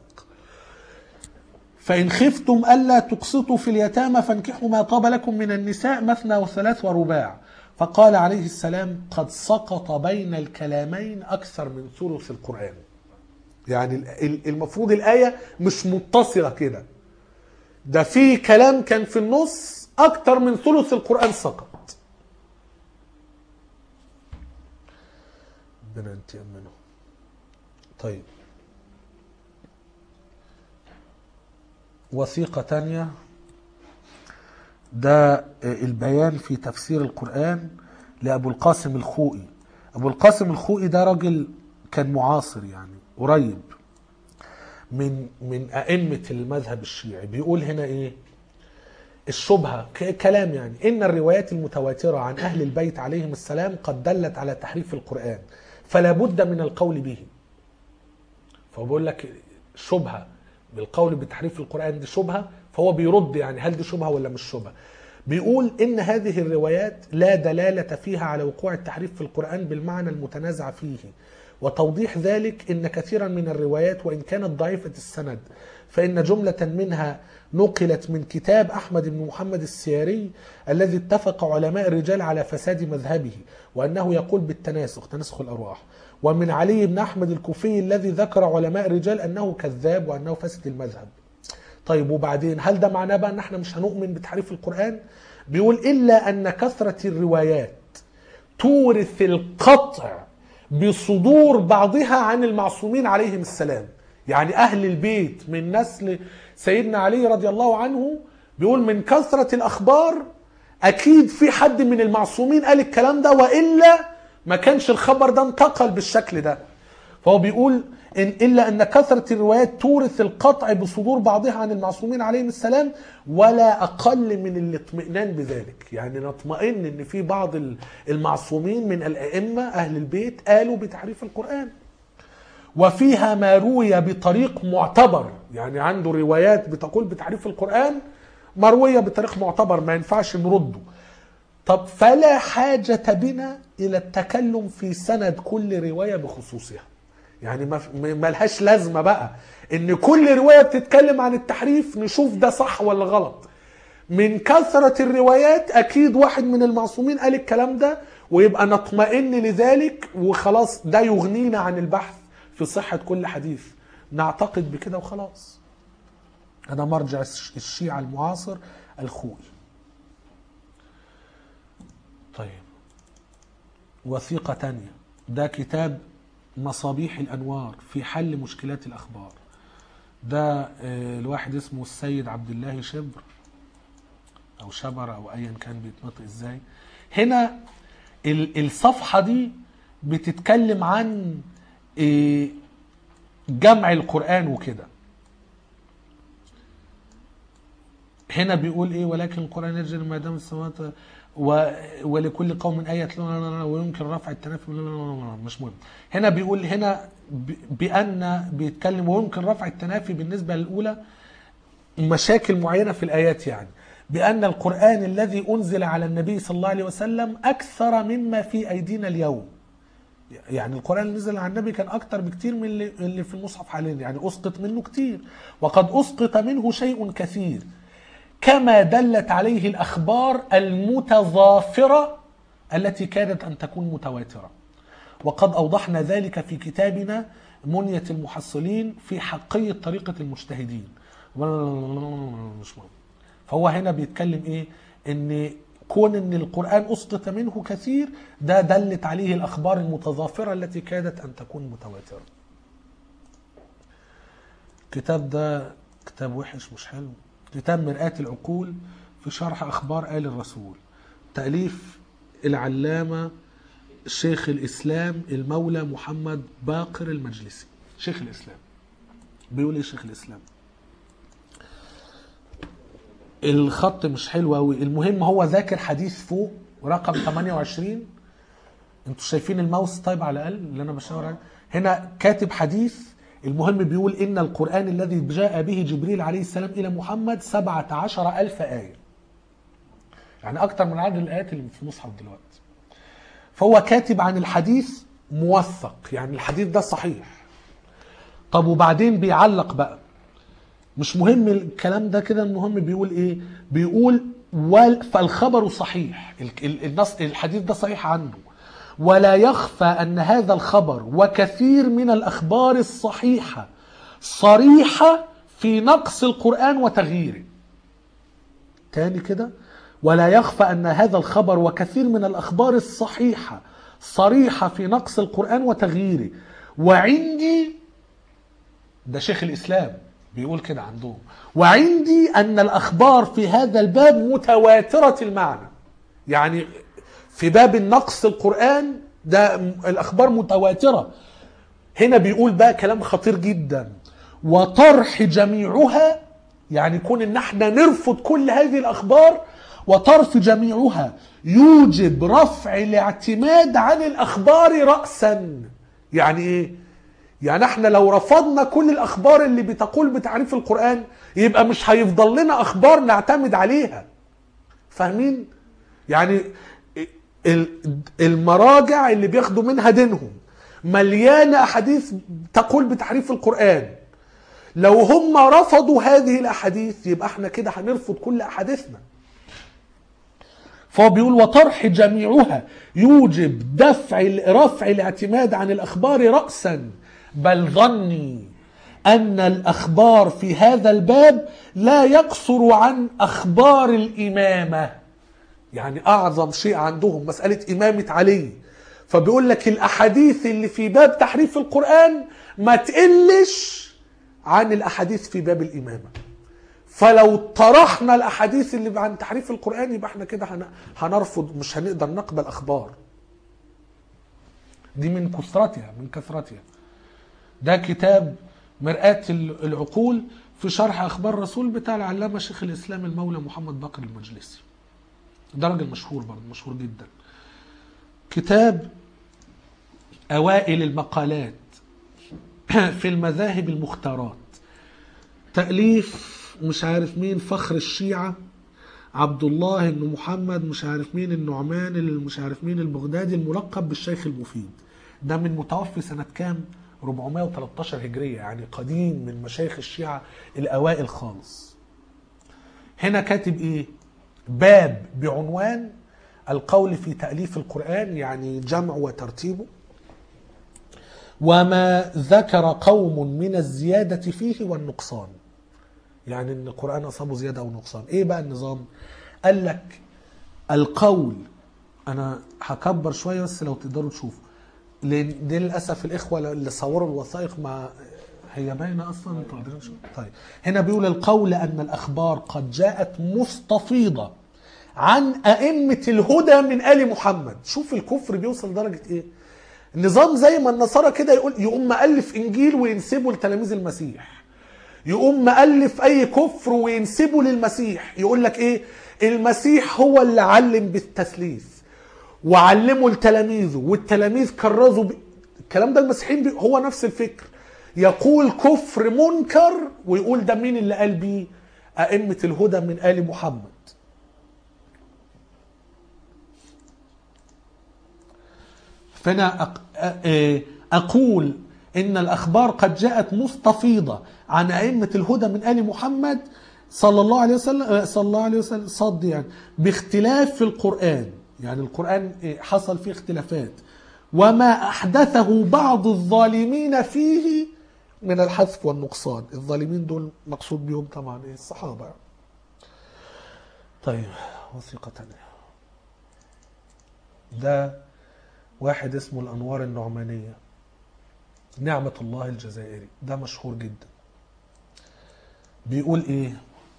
فإن خفتم ألا تقسطوا في اليتامى فانكحوا ما طاب لكم من النساء مثنى وثلاث ورباع فقال عليه السلام قد سقط بين الكلامين أكثر من ثلث القرآن يعني ال- ال- المفروض الآية مش متصلة كده ده في كلام كان في النص اكتر من ثلث القران سقط ربنا ينتقم منه طيب وثيقة تانية ده البيان في تفسير القرآن لأبو القاسم الخوئي أبو القاسم الخوئي ده راجل كان معاصر يعني قريب من من أئمة المذهب الشيعي بيقول هنا إيه الشبهة ك- كلام يعني إن الروايات المتواترة عن أهل البيت عليهم السلام قد دلت على تحريف القرآن فلا بد من القول به فهو بيقول لك شبهة بالقول بتحريف القرآن دي شبهة فهو بيرد يعني هل دي شبهة ولا مش شبهة بيقول إن هذه الروايات لا دلالة فيها على وقوع التحريف في القرآن بالمعنى المتنازع فيه وتوضيح ذلك إن كثيرا من الروايات وإن كانت ضعيفة السند فإن جملة منها نقلت من كتاب أحمد بن محمد السياري الذي اتفق علماء الرجال على فساد مذهبه وأنه يقول بالتناسخ تناسخ الأرواح ومن علي بن أحمد الكوفي الذي ذكر علماء الرجال أنه كذاب وأنه فاسد المذهب طيب وبعدين هل ده معناه بقى ان احنا مش هنؤمن بتحريف القرآن بيقول إلا أن كثرة الروايات تورث القطع بصدور بعضها عن المعصومين عليهم السلام يعني أهل البيت من نسل سيدنا علي رضي الله عنه بيقول من كثرة الأخبار أكيد في حد من المعصومين قال الكلام ده وإلا ما كانش الخبر ده انتقل بالشكل ده فهو بيقول إن إلا أن كثرة الروايات تورث القطع بصدور بعضها عن المعصومين عليهم السلام ولا أقل من الاطمئنان بذلك يعني نطمئن أن في بعض ال- المعصومين من الأئمة أهل البيت قالوا بتحريف القرآن وفيها ما روي بطريق معتبر يعني عنده روايات بتقول بتحريف القرآن مروية بطريق معتبر ما ينفعش نرده طب فلا حاجة بنا إلى التكلم في سند كل رواية بخصوصها يعني ما ما لهاش لازمة بقى إن كل رواية بتتكلم عن التحريف نشوف ده صح ولا غلط من كثرة الروايات أكيد واحد من المعصومين قال الكلام ده ويبقى نطمئن لذلك وخلاص ده يغنينا عن البحث في صحة كل حديث نعتقد بكده وخلاص هذا مرجع الش- الشيعة المعاصر الخوي طيب وثيقة تانية ده كتاب مصابيح الأنوار في حل مشكلات الأخبار ده آه، الواحد اسمه السيد عبد الله شبر أو شبر أو أيا كان بيتنطق إزاي هنا ال- الصفحة دي بتتكلم عن آه، جمع القرآن وكده هنا بيقول ايه ولكن القران يجري ما دام السماوات و... ولكل قوم آية لا- ويمكن رفع التنافي مش مهم هنا بيقول هنا ب... بأن بيتكلم ويمكن رفع التنافي بالنسبة للأولى مشاكل معينة في الآيات يعني بأن القرآن الذي أنزل على النبي صلى الله عليه وسلم أكثر مما في أيدينا اليوم يعني القرآن اللي نزل على النبي كان أكتر بكتير من اللي, اللي في المصحف حاليا يعني أسقط منه كتير وقد أسقط منه شيء كثير كما دلت عليه الأخبار المتضافرة التي كادت أن تكون متواترة وقد أوضحنا ذلك في كتابنا منية المحصلين في حقية طريقة المجتهدين مش مهم. فهو هنا بيتكلم ايه ان كون ان القرآن أسقط منه كثير ده دلت عليه الأخبار المتضافرة التي كادت أن تكون متواترة الكتاب ده كتاب وحش مش حلو كتاب مرآة العقول في شرح أخبار آل الرسول تأليف العلامة شيخ الإسلام المولى محمد باقر المجلسي شيخ الإسلام بيقول إيه شيخ الإسلام الخط مش حلو قوي المهم هو ذاكر حديث فوق رقم 28 انتوا شايفين الماوس طيب على الاقل اللي انا بشاور عليه هنا كاتب حديث المهم بيقول ان القران الذي جاء به جبريل عليه السلام الى محمد 17 الف ايه يعني اكتر من عدد الايات اللي في المصحف دلوقتي فهو كاتب عن الحديث موثق يعني الحديث ده صحيح طب وبعدين بيعلق بقى مش مهم الكلام ده كده المهم بيقول ايه بيقول وال فالخبر صحيح ال- ال- النص الحديث ده صحيح عنده ولا يخفى ان هذا الخبر وكثير من الاخبار الصحيحه صريحه في نقص القران وتغييره تاني كده ولا يخفى ان هذا الخبر وكثير من الاخبار الصحيحه صريحه في نقص القران وتغييره وعندي ده شيخ الاسلام بيقول كده عندهم وعندي ان الاخبار في هذا الباب متواتره المعنى يعني في باب النقص القران ده م- الاخبار متواتره هنا بيقول بقى كلام خطير جدا وطرح جميعها يعني يكون ان احنا نرفض كل هذه الاخبار وطرف جميعها يوجب رفع الاعتماد عن الاخبار راسا يعني ايه يعني احنا لو رفضنا كل الاخبار اللي بتقول بتعريف القران يبقى مش هيفضل لنا اخبار نعتمد عليها فاهمين يعني ال- المراجع اللي بياخدوا منها دينهم مليانه احاديث تقول بتحريف القران لو هم رفضوا هذه الاحاديث يبقى احنا كده هنرفض كل احاديثنا فهو بيقول وطرح جميعها يوجب دفع رفع الاعتماد عن الاخبار راسا بل ظني ان الاخبار في هذا الباب لا يقصر عن اخبار الامامه يعني اعظم شيء عندهم مساله امامه علي فبيقول لك الاحاديث اللي في باب تحريف القران ما تقلش عن الاحاديث في باب الامامه فلو طرحنا الاحاديث اللي عن تحريف القران يبقى احنا كده هن- هنرفض مش هنقدر نقبل اخبار دي من كثرتها من كثرتها ده كتاب مرآة ال- العقول في شرح أخبار الرسول بتاع العلامة شيخ الإسلام المولى محمد باقر المجلسي ده راجل مشهور برضه مشهور جدا كتاب أوائل المقالات في المذاهب المختارات تأليف مش عارف مين فخر الشيعة عبد الله بن محمد مش عارف مين النعمان اللي مش عارف مين البغدادي الملقب بالشيخ المفيد ده من متوفي سنة كام 413 هجرية يعني قديم من مشايخ الشيعة الأوائل خالص هنا كاتب إيه باب بعنوان القول في تأليف القرآن يعني جمع وترتيبه وما ذكر قوم من الزيادة فيه والنقصان يعني ان القرآن أصابه زيادة أو نقصان إيه بقى النظام قال لك القول أنا هكبر شوية بس لو تقدروا تشوفوا لأن دي للأسف الإخوة اللي صوروا الوثائق ما هي باينة أصلا انتوا قادرين تشوفوا؟ طيب هنا بيقول القول أن الأخبار قد جاءت مستفيضة عن أئمة الهدى من آل محمد شوف الكفر بيوصل لدرجة إيه النظام زي ما النصارى كده يقول يقوم مؤلف إنجيل وينسبه لتلاميذ المسيح يقوم مؤلف اي كفر وينسبه للمسيح يقول لك ايه المسيح هو اللي علم بالتثليث وعلمه لتلاميذه والتلاميذ كرزوا ب... الكلام ده المسيحيين بي... هو نفس الفكر يقول كفر منكر ويقول ده مين اللي قال بيه أئمة الهدى من آل محمد فانا أق... أ- اقول ان الاخبار قد جاءت مستفيضه عن ائمه الهدى من ال محمد صلى الله عليه وسلم صلى الله عليه وسلم صد يعني باختلاف في القران يعني القران حصل فيه اختلافات وما احدثه بعض الظالمين فيه من الحذف والنقصان الظالمين دول مقصود بهم طبعا إيه؟ الصحابه يعني. طيب وثيقه تانية ده واحد اسمه الانوار النعمانيه نعمة الله الجزائري ده مشهور جدا بيقول ايه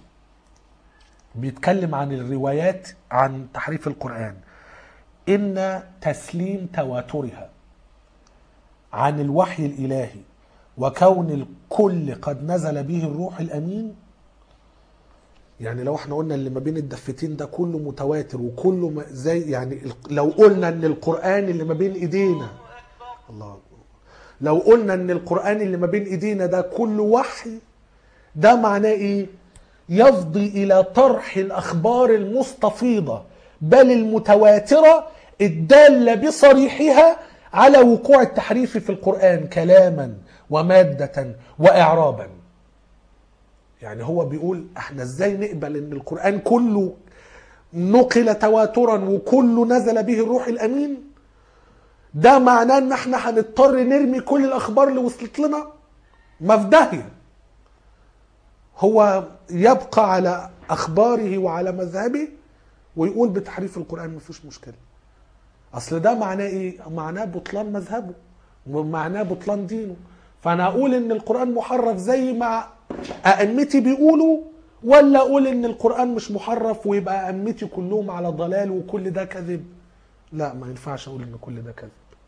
بيتكلم عن الروايات عن تحريف القرآن إن تسليم تواترها عن الوحي الإلهي وكون الكل قد نزل به الروح الأمين يعني لو احنا قلنا اللي ما بين الدفتين ده كله متواتر وكله ما- زي يعني ال- لو قلنا ان القرآن اللي ما بين ايدينا الله أكبر. لو قلنا ان القرآن اللي ما بين ايدينا ده كله وحي ده معناه ايه يفضي الى طرح الاخبار المستفيضة بل المتواترة الدالة بصريحها على وقوع التحريف في القرآن كلاما ومادة واعرابا يعني هو بيقول احنا ازاي نقبل ان القرآن كله نقل تواترا وكله نزل به الروح الامين ده معناه ان احنا هنضطر نرمي كل الاخبار اللي وصلت لنا ما في داهيه هو يبقى على اخباره وعلى مذهبه ويقول بتحريف القران مفيش مشكله اصل ده معناه ايه معناه بطلان مذهبه ومعناه بطلان دينه فانا اقول ان القران محرف زي ما ائمتي بيقولوا ولا اقول ان القران مش محرف ويبقى ائمتي كلهم على ضلال وكل ده كذب لا ما ينفعش اقول ان كل ده كذب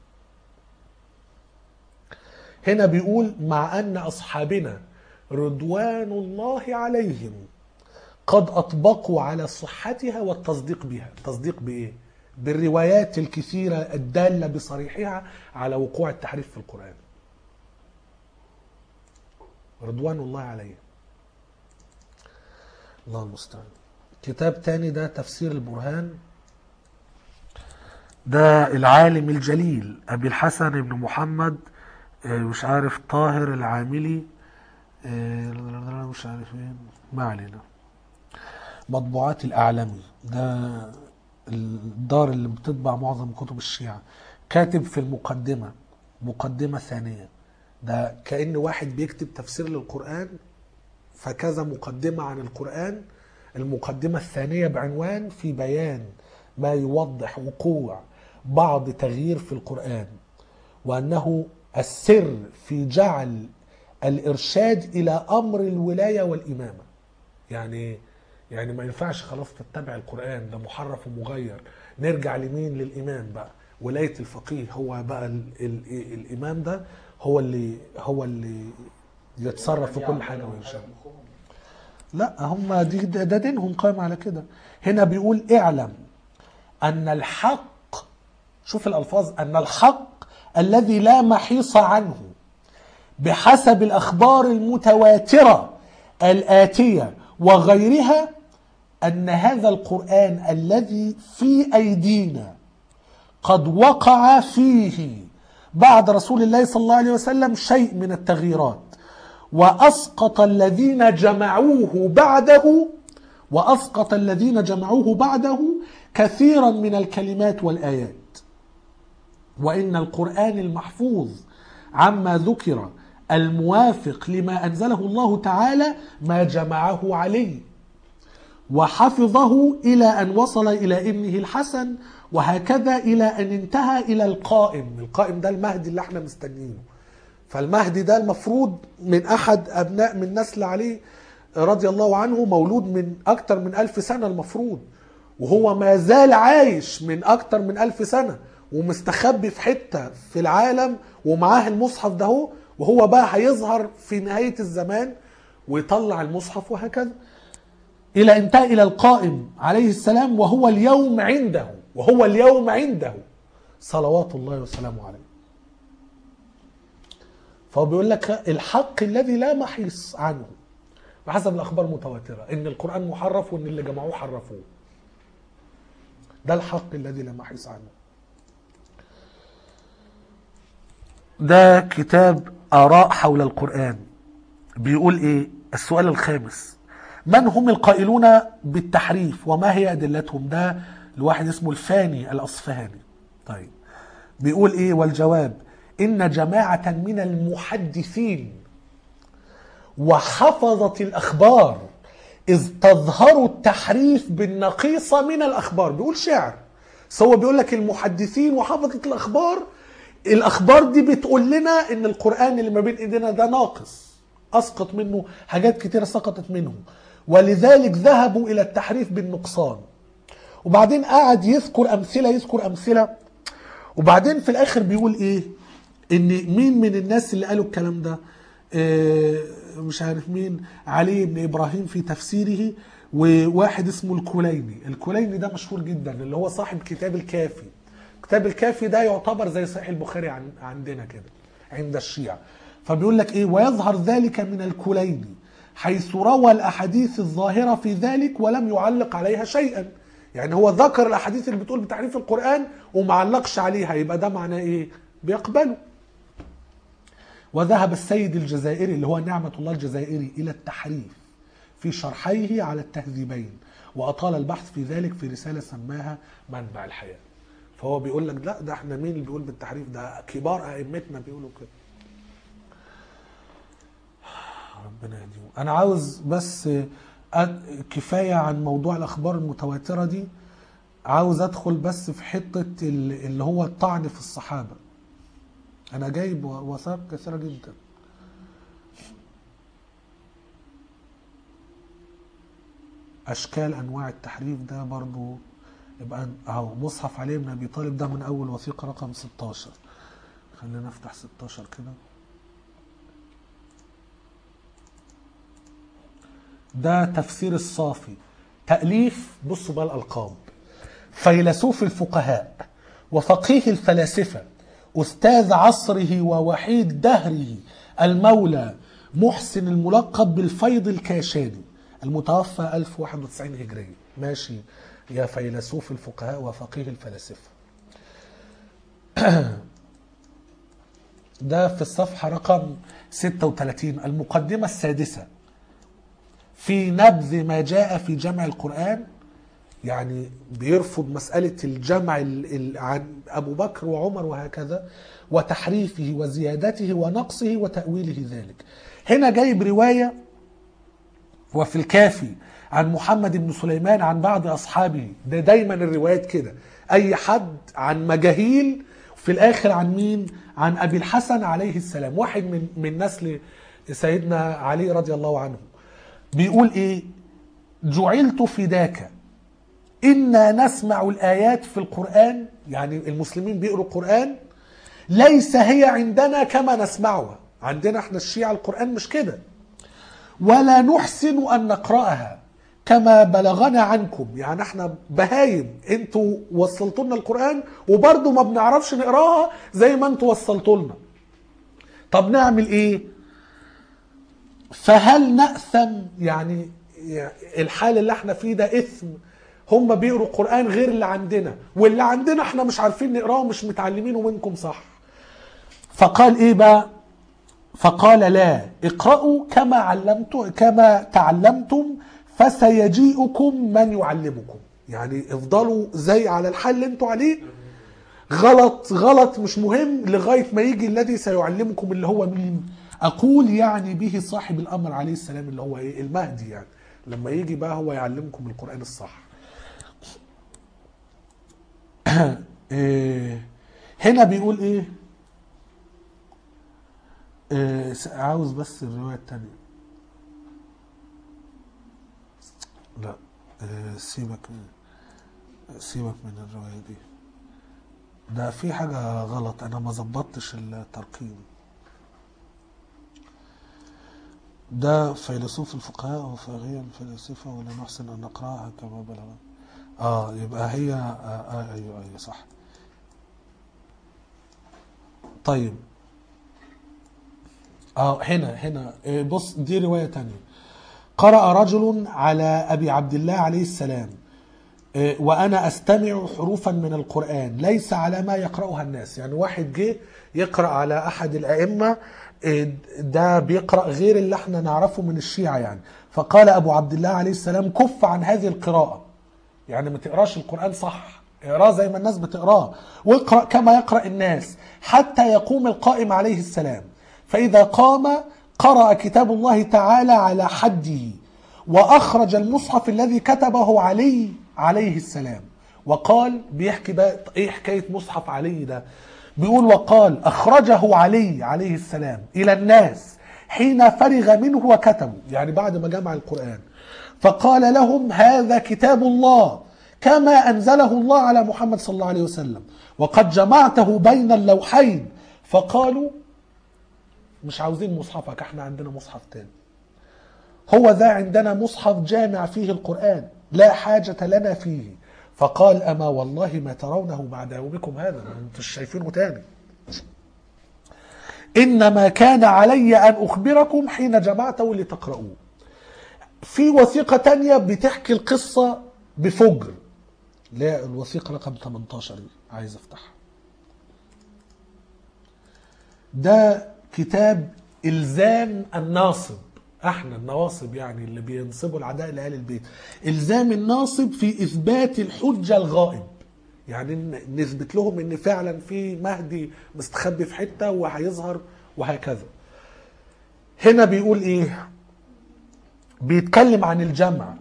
هنا بيقول مع ان اصحابنا رضوان الله عليهم قد اطبقوا على صحتها والتصديق بها تصديق بايه بالروايات الكثيره الداله بصريحها على وقوع التحريف في القران رضوان الله عليهم الله المستعان كتاب تاني ده تفسير البرهان ده العالم الجليل ابي الحسن بن محمد آه، مش عارف طاهر العاملي آه، مش عارف ايه ما علينا مطبوعات الاعلمي ده الدار اللي بتطبع معظم كتب الشيعة كاتب في المقدمة مقدمة ثانية ده كأن واحد بيكتب تفسير للقرآن فكذا مقدمة عن القرآن المقدمة الثانية بعنوان في بيان ما يوضح وقوع بعض تغيير في القرآن وأنه السر في جعل الإرشاد إلى أمر الولاية والإمامة يعني يعني ما ينفعش خلاص تتبع القرآن ده محرف ومغير نرجع لمين للإمام بقى ولاية الفقيه هو بقى ال ال الإمام ده هو اللي هو اللي يتصرف في كل حاجه ويشاء لا هم دي ده ده دينهم قائم على كده هنا بيقول اعلم ان الحق شوف الالفاظ ان الحق الذي لا محيص عنه بحسب الاخبار المتواتره الاتيه وغيرها ان هذا القران الذي في ايدينا قد وقع فيه بعد رسول الله صلى الله عليه وسلم شيء من التغييرات واسقط الذين جمعوه بعده واسقط الذين جمعوه بعده كثيرا من الكلمات والايات وان القران المحفوظ عما ذكر الموافق لما انزله الله تعالى ما جمعه عليه وحفظه الى ان وصل الى ابنه الحسن وهكذا الى ان انتهى الى القائم القائم ده المهدي اللي احنا مستنيينه فالمهدي ده المفروض من احد ابناء من نسل علي رضي الله عنه مولود من اكتر من الف سنه المفروض وهو ما زال عايش من اكتر من الف سنه ومستخبي في حته في العالم ومعاه المصحف ده هو وهو بقى هيظهر في نهايه الزمان ويطلع المصحف وهكذا الى انتهى الى القائم عليه السلام وهو اليوم عنده وهو اليوم عنده صلوات الله وسلامه عليه فهو بيقول لك الحق الذي لا محيص عنه بحسب الاخبار المتواتره ان القران محرف وان اللي جمعوه حرفوه ده الحق الذي لا محيص عنه ده كتاب آراء حول القرآن بيقول إيه السؤال الخامس من هم القائلون بالتحريف وما هي أدلتهم ده لواحد اسمه الفاني الأصفهاني طيب بيقول إيه والجواب إن جماعة من المحدثين وحفظة الأخبار إذ تظهر التحريف بالنقيصة من الأخبار بيقول شعر بس هو بيقول لك المحدثين وحفظة الأخبار الأخبار دي بتقول لنا إن القرآن اللي ما بين إيدينا ده ناقص أسقط منه حاجات كتيرة سقطت منه ولذلك ذهبوا إلى التحريف بالنقصان وبعدين قعد يذكر أمثلة يذكر أمثلة وبعدين في الآخر بيقول إيه إن مين من الناس اللي قالوا الكلام ده آه، مش عارف مين علي بن ابراهيم في تفسيره وواحد اسمه الكليني الكليني ده مشهور جدا اللي هو صاحب كتاب الكافي كتاب الكافي ده يعتبر زي صحيح البخاري عن عندنا كده عند الشيعة فبيقول لك ايه ويظهر ذلك من الكليني حيث روى الاحاديث الظاهره في ذلك ولم يعلق عليها شيئا يعني هو ذكر الاحاديث اللي بتقول بتحريف القران وما علقش عليها يبقى ده معناه ايه بيقبله وذهب السيد الجزائري اللي هو نعمة الله الجزائري إلى التحريف في شرحيه على التهذيبين وأطال البحث في ذلك في رسالة سماها منبع الحياة فهو بيقول لك لا ده احنا مين اللي بيقول بالتحريف ده كبار أئمتنا بيقولوا كده ربنا يهديهم أنا عاوز بس أ- كفاية عن موضوع الأخبار المتواترة دي عاوز أدخل بس في حتة ال- اللي هو الطعن في الصحابة انا جايب وثائق كثيره جدا اشكال انواع التحريف ده برضو يبقى اهو مصحف علي بن ابي طالب ده من اول وثيقه رقم 16 خلينا نفتح 16 كده ده تفسير الصافي تأليف بصوا بقى الألقاب فيلسوف الفقهاء وفقيه الفلاسفة أستاذ عصره ووحيد دهره المولى محسن الملقب بالفيض الكاشاني المتوفى 1091 هجرية ماشي يا فيلسوف الفقهاء وفقيه الفلاسفة ده في الصفحة رقم 36 المقدمة السادسة في نبذ ما جاء في جمع القرآن يعني بيرفض مسألة الجمع ال- ال- عن أبو بكر وعمر وهكذا وتحريفه وزيادته ونقصه وتأويله ذلك هنا جايب رواية وفي الكافي عن محمد بن سليمان عن بعض أصحابه ده دايما الروايات كده أي حد عن مجاهيل في الآخر عن مين عن أبي الحسن عليه السلام واحد من, من نسل سيدنا علي رضي الله عنه بيقول إيه جعلت فداك إنا نسمع الآيات في القرآن يعني المسلمين بيقروا القرآن ليس هي عندنا كما نسمعها عندنا احنا الشيعة القرآن مش كده ولا نحسن أن نقرأها كما بلغنا عنكم يعني احنا بهايم انتوا وصلتوا لنا القرآن وبرضه ما بنعرفش نقراها زي ما انتوا وصلتوا لنا طب نعمل ايه فهل نأثم يعني الحال اللي احنا فيه ده اثم هم بيقروا القرآن غير اللي عندنا واللي عندنا احنا مش عارفين نقراه ومش متعلمينه منكم صح فقال ايه بقى فقال لا اقرأوا كما علمت كما تعلمتم فسيجيئكم من يعلمكم يعني افضلوا زي على الحال اللي انتوا عليه غلط غلط مش مهم لغاية ما يجي الذي سيعلمكم اللي هو مين أقول يعني به صاحب الأمر عليه السلام اللي هو إيه المهدي يعني لما يجي بقى هو يعلمكم القرآن الصح إيه، هنا بيقول إيه إيه، عاوز بس الرواية التانية لا إيه، سيبك من سيبك من الرواية دي ده في حاجة غلط أنا ما ظبطتش الترقيم ده فيلسوف الفقهاء وفقهية الفلاسفة ولا نحسن أن نقرأها كما بلغ آه يبقى هي آه آه أيوه أيوه صح طيب اه هنا هنا آه، بص دي رواية تانية قرأ رجل على أبي عبد الله عليه السلام آه، وأنا أستمع حروفا من القرآن ليس على ما يقرأها الناس يعني واحد جه يقرأ على أحد الأئمة آه، ده بيقرأ غير اللي احنا نعرفه من الشيعة يعني فقال أبو عبد الله عليه السلام كف عن هذه القراءة يعني ما تقراش القرآن صح اقراه زي ما الناس بتقراه واقرأ كما يقرأ الناس حتى يقوم القائم عليه السلام فإذا قام قرأ كتاب الله تعالى على حده وأخرج المصحف الذي كتبه علي عليه السلام وقال بيحكي بقى ايه حكاية مصحف علي ده بيقول وقال أخرجه علي عليه السلام إلى الناس حين فرغ منه وكتبه يعني بعد ما جمع القرآن فقال لهم هذا كتاب الله كما أنزله الله على محمد صلى الله عليه وسلم وقد جمعته بين اللوحين فقالوا مش عاوزين مصحفك احنا عندنا مصحف تاني هو ذا عندنا مصحف جامع فيه القرآن لا حاجة لنا فيه فقال أما والله ما ترونه بعد يومكم هذا ما انتوا شايفينه تاني إنما كان علي أن أخبركم حين جمعته لتقرؤوه في وثيقة تانية بتحكي القصة بفجر لا الوثيقة رقم 18 دي عايز افتحها ده كتاب إلزام الناصب احنا النواصب يعني اللي بينصبوا العداء لآل البيت إلزام الناصب في إثبات الحجة الغائب يعني ن- نثبت لهم ان فعلا في مهدي مستخبي في حتة وهيظهر وهكذا هنا بيقول ايه بيتكلم عن الجمع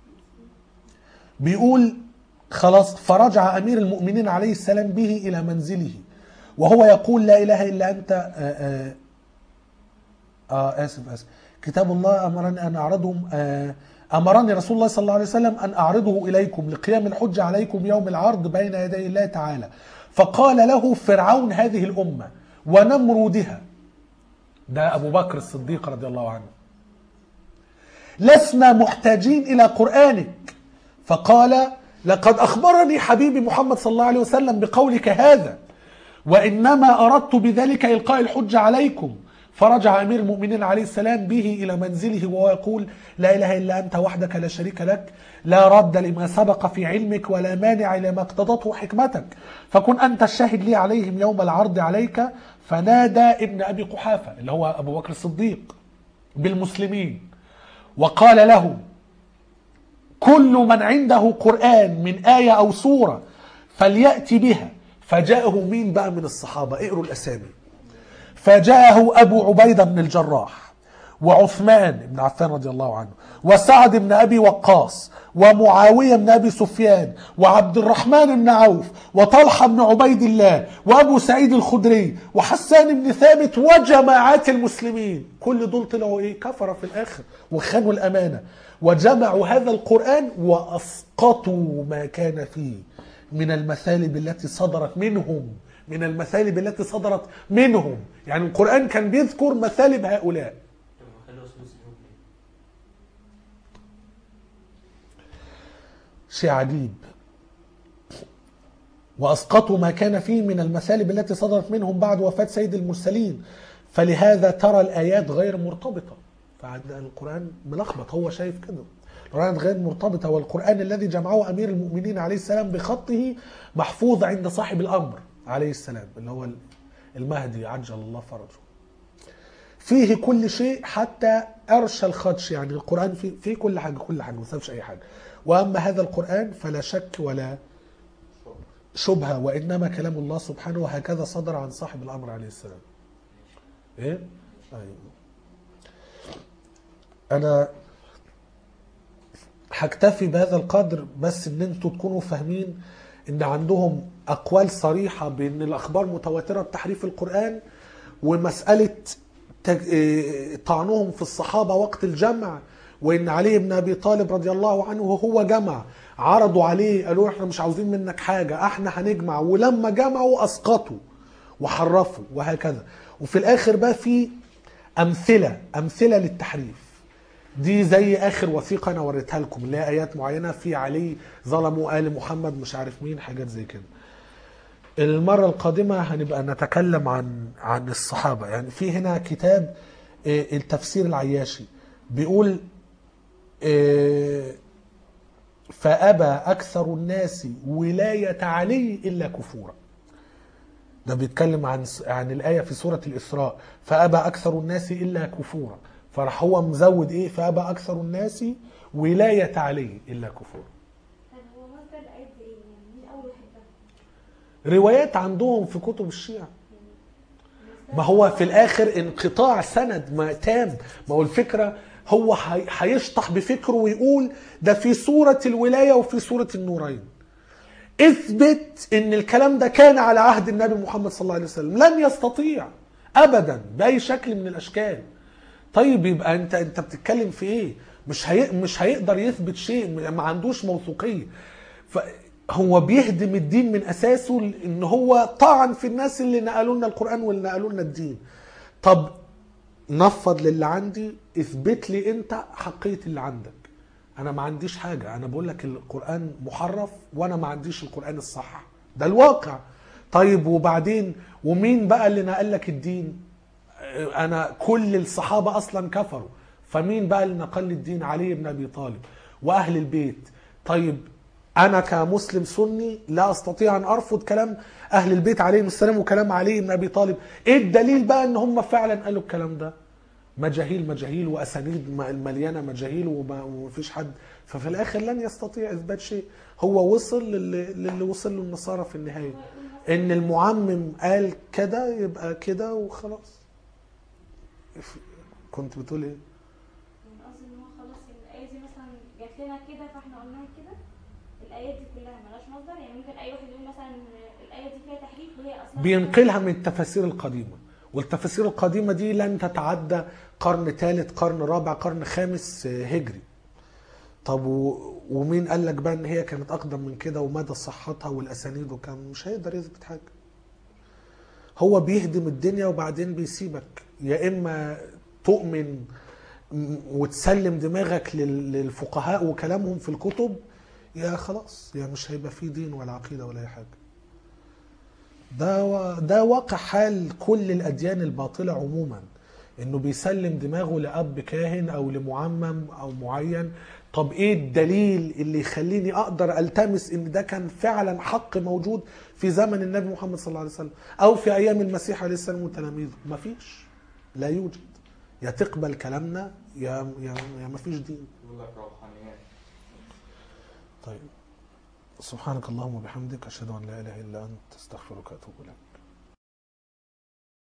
بيقول خلاص فرجع امير المؤمنين عليه السلام به الى منزله وهو يقول لا اله الا انت آآ آآ آه اسف اسف كتاب الله امرني ان اعرضهم آه امرني رسول الله صلى الله عليه وسلم ان اعرضه اليكم لقيام الحجه عليكم يوم العرض بين يدي الله تعالى فقال له فرعون هذه الامه ونمرودها ده ابو بكر الصديق رضي الله عنه لسنا محتاجين الى قرانك فقال لقد اخبرني حبيبي محمد صلى الله عليه وسلم بقولك هذا وانما اردت بذلك القاء الحجه عليكم فرجع امير المؤمنين عليه السلام به الى منزله وهو يقول لا اله الا انت وحدك لا شريك لك لا رد لما سبق في علمك ولا مانع لما اقتضته حكمتك فكن انت الشاهد لي عليهم يوم العرض عليك فنادى ابن ابي قحافه اللي هو ابو بكر الصديق بالمسلمين وقال له كل من عنده قرآن من آية أو سورة فليأتي بها فجاءه مين بقى من الصحابة اقروا الأسامي فجاءه أبو عبيدة بن الجراح وعثمان بن عفان رضي الله عنه وسعد بن أبي وقاص ومعاوية بن أبي سفيان وعبد الرحمن بن عوف وطلحة بن عبيد الله وأبو سعيد الخدري وحسان بن ثابت وجماعات المسلمين كل دول طلعوا إيه كفرة في الآخر وخانوا الأمانة وجمعوا هذا القرآن وأسقطوا ما كان فيه من المثالب التي صدرت منهم من المثالب التي صدرت منهم يعني القرآن كان بيذكر مثالب هؤلاء طب ما خلوا اسمه سنوب ليه؟ شيء عجيب وأسقطوا ما كان فيه من المثالب التي صدرت منهم بعد وفاة سيد المرسلين فلهذا ترى الآيات غير مرتبطة فعندنا القرآن ملخبط هو شايف كده القرآن غير مرتبطة والقرآن الذي جمعه أمير المؤمنين عليه السلام بخطه محفوظ عند صاحب الأمر عليه السلام اللي هو المهدي عجل الله فرجه فيه كل شيء حتى أرشى الخدش يعني القرآن فيه, فيه كل حاجة كل حاجة ما سابش أي حاجة وأما هذا القرآن فلا شك ولا شبهة وإنما كلام الله سبحانه وهكذا صدر عن صاحب الأمر عليه السلام إيه؟ أيوه. أنا هكتفي بهذا القدر بس ان انتوا تكونوا فاهمين ان عندهم اقوال صريحه بان الاخبار متواتره بتحريف القران ومساله تج- إيه، طعنهم في الصحابه وقت الجمع وان علي بن ابي طالب رضي الله عنه وهو جمع عرضوا عليه قالوا احنا مش عاوزين منك حاجه احنا هنجمع ولما جمعوا اسقطوا وحرفوا وهكذا وفي الاخر بقى في امثله امثله للتحريف دي زي اخر وثيقه انا وريتها لكم اللي هي ايات معينه في علي ظلموا ال محمد مش عارف مين حاجات زي كده المره القادمه هنبقى نتكلم عن عن الصحابه يعني في هنا كتاب آه، التفسير العياشي بيقول آه، فابى اكثر الناس ولايه علي الا كفورا ده بيتكلم عن عن الايه في سوره الاسراء فابى اكثر الناس الا كفورا فراح هو مزود ايه فابى اكثر الناس ولايه عليه الا كفورا طب هو مصدر الآيات دي ايه؟ يعني مين أول واحد ده؟ روايات عندهم في كتب الشيعة ما هو في الاخر انقطاع سند ما تام ما هو الفكره هو هي- هيشطح بفكره ويقول ده في سوره الولايه وفي سوره النورين اثبت ان الكلام ده كان على عهد النبي محمد صلى الله عليه وسلم لن يستطيع ابدا باي شكل من الاشكال طيب يبقى انت انت بتتكلم في ايه مش هي مش هيقدر يثبت شيء ما عندوش موثوقيه فهو بيهدم الدين من اساسه ان هو طعن في الناس اللي نقلوا لنا القران واللي نقلوا لنا الدين طب نفض للي عندي اثبت لي انت حقيه اللي عندك انا ما عنديش حاجه انا بقول لك القران محرف وانا ما عنديش القران الصح ده الواقع طيب وبعدين ومين بقى اللي نقل لك الدين انا كل الصحابه اصلا كفروا فمين بقى اللي نقل لي الدين علي بن ابي طالب واهل البيت طيب انا كمسلم سني لا استطيع ان ارفض كلام اهل البيت عليهم السلام وكلام علي بن ابي طالب ايه الدليل بقى ان هم فعلا قالوا الكلام ده مجاهيل مجاهيل واسانيد م- مليانه مجاهيل وما- ومفيش حد ففي الاخر لن يستطيع اثبات شيء هو وصل للي, للي وصل له النصارى في النهايه ان المعمم قال كده يبقى كده وخلاص كنت بتقول ايه يعني قصدي ان هو خلاص الآية دي مثلا جات لنا كده فاحنا قلناها كده الآيات دي كلها ملهاش مصدر يعني ممكن أي واحد يقول مثلا الآية دي فيها تحريف وهي أصلا بينقلها من التفاسير القديمة والتفاسير القديمة دي لن تتعدى قرن ثالث قرن رابع قرن خامس آه، هجري طب و... ومين قال لك بقى ان هي كانت اقدم من كده ومدى صحتها والاسانيد وكان مش هيقدر يثبت حاجه هو بيهدم الدنيا وبعدين بيسيبك يا اما تؤمن م- وتسلم دماغك لل- للفقهاء وكلامهم في الكتب يا خلاص يا مش هيبقى فيه دين ولا عقيده ولا اي حاجه ده و- ده واقع حال كل الاديان الباطله عموما انه بيسلم دماغه لاب كاهن او لمعمم او معين طب ايه الدليل اللي يخليني اقدر التمس ان ده كان فعلا حق موجود في زمن النبي محمد صلى الله عليه وسلم او في ايام المسيح عليه السلام وتلاميذه مفيش لا يوجد يا تقبل كلامنا يا يا, يا مفيش دين يقول لك روحانيات طيب سبحانك اللهم وبحمدك اشهد ان لا اله الا انت استغفرك واتوب اليك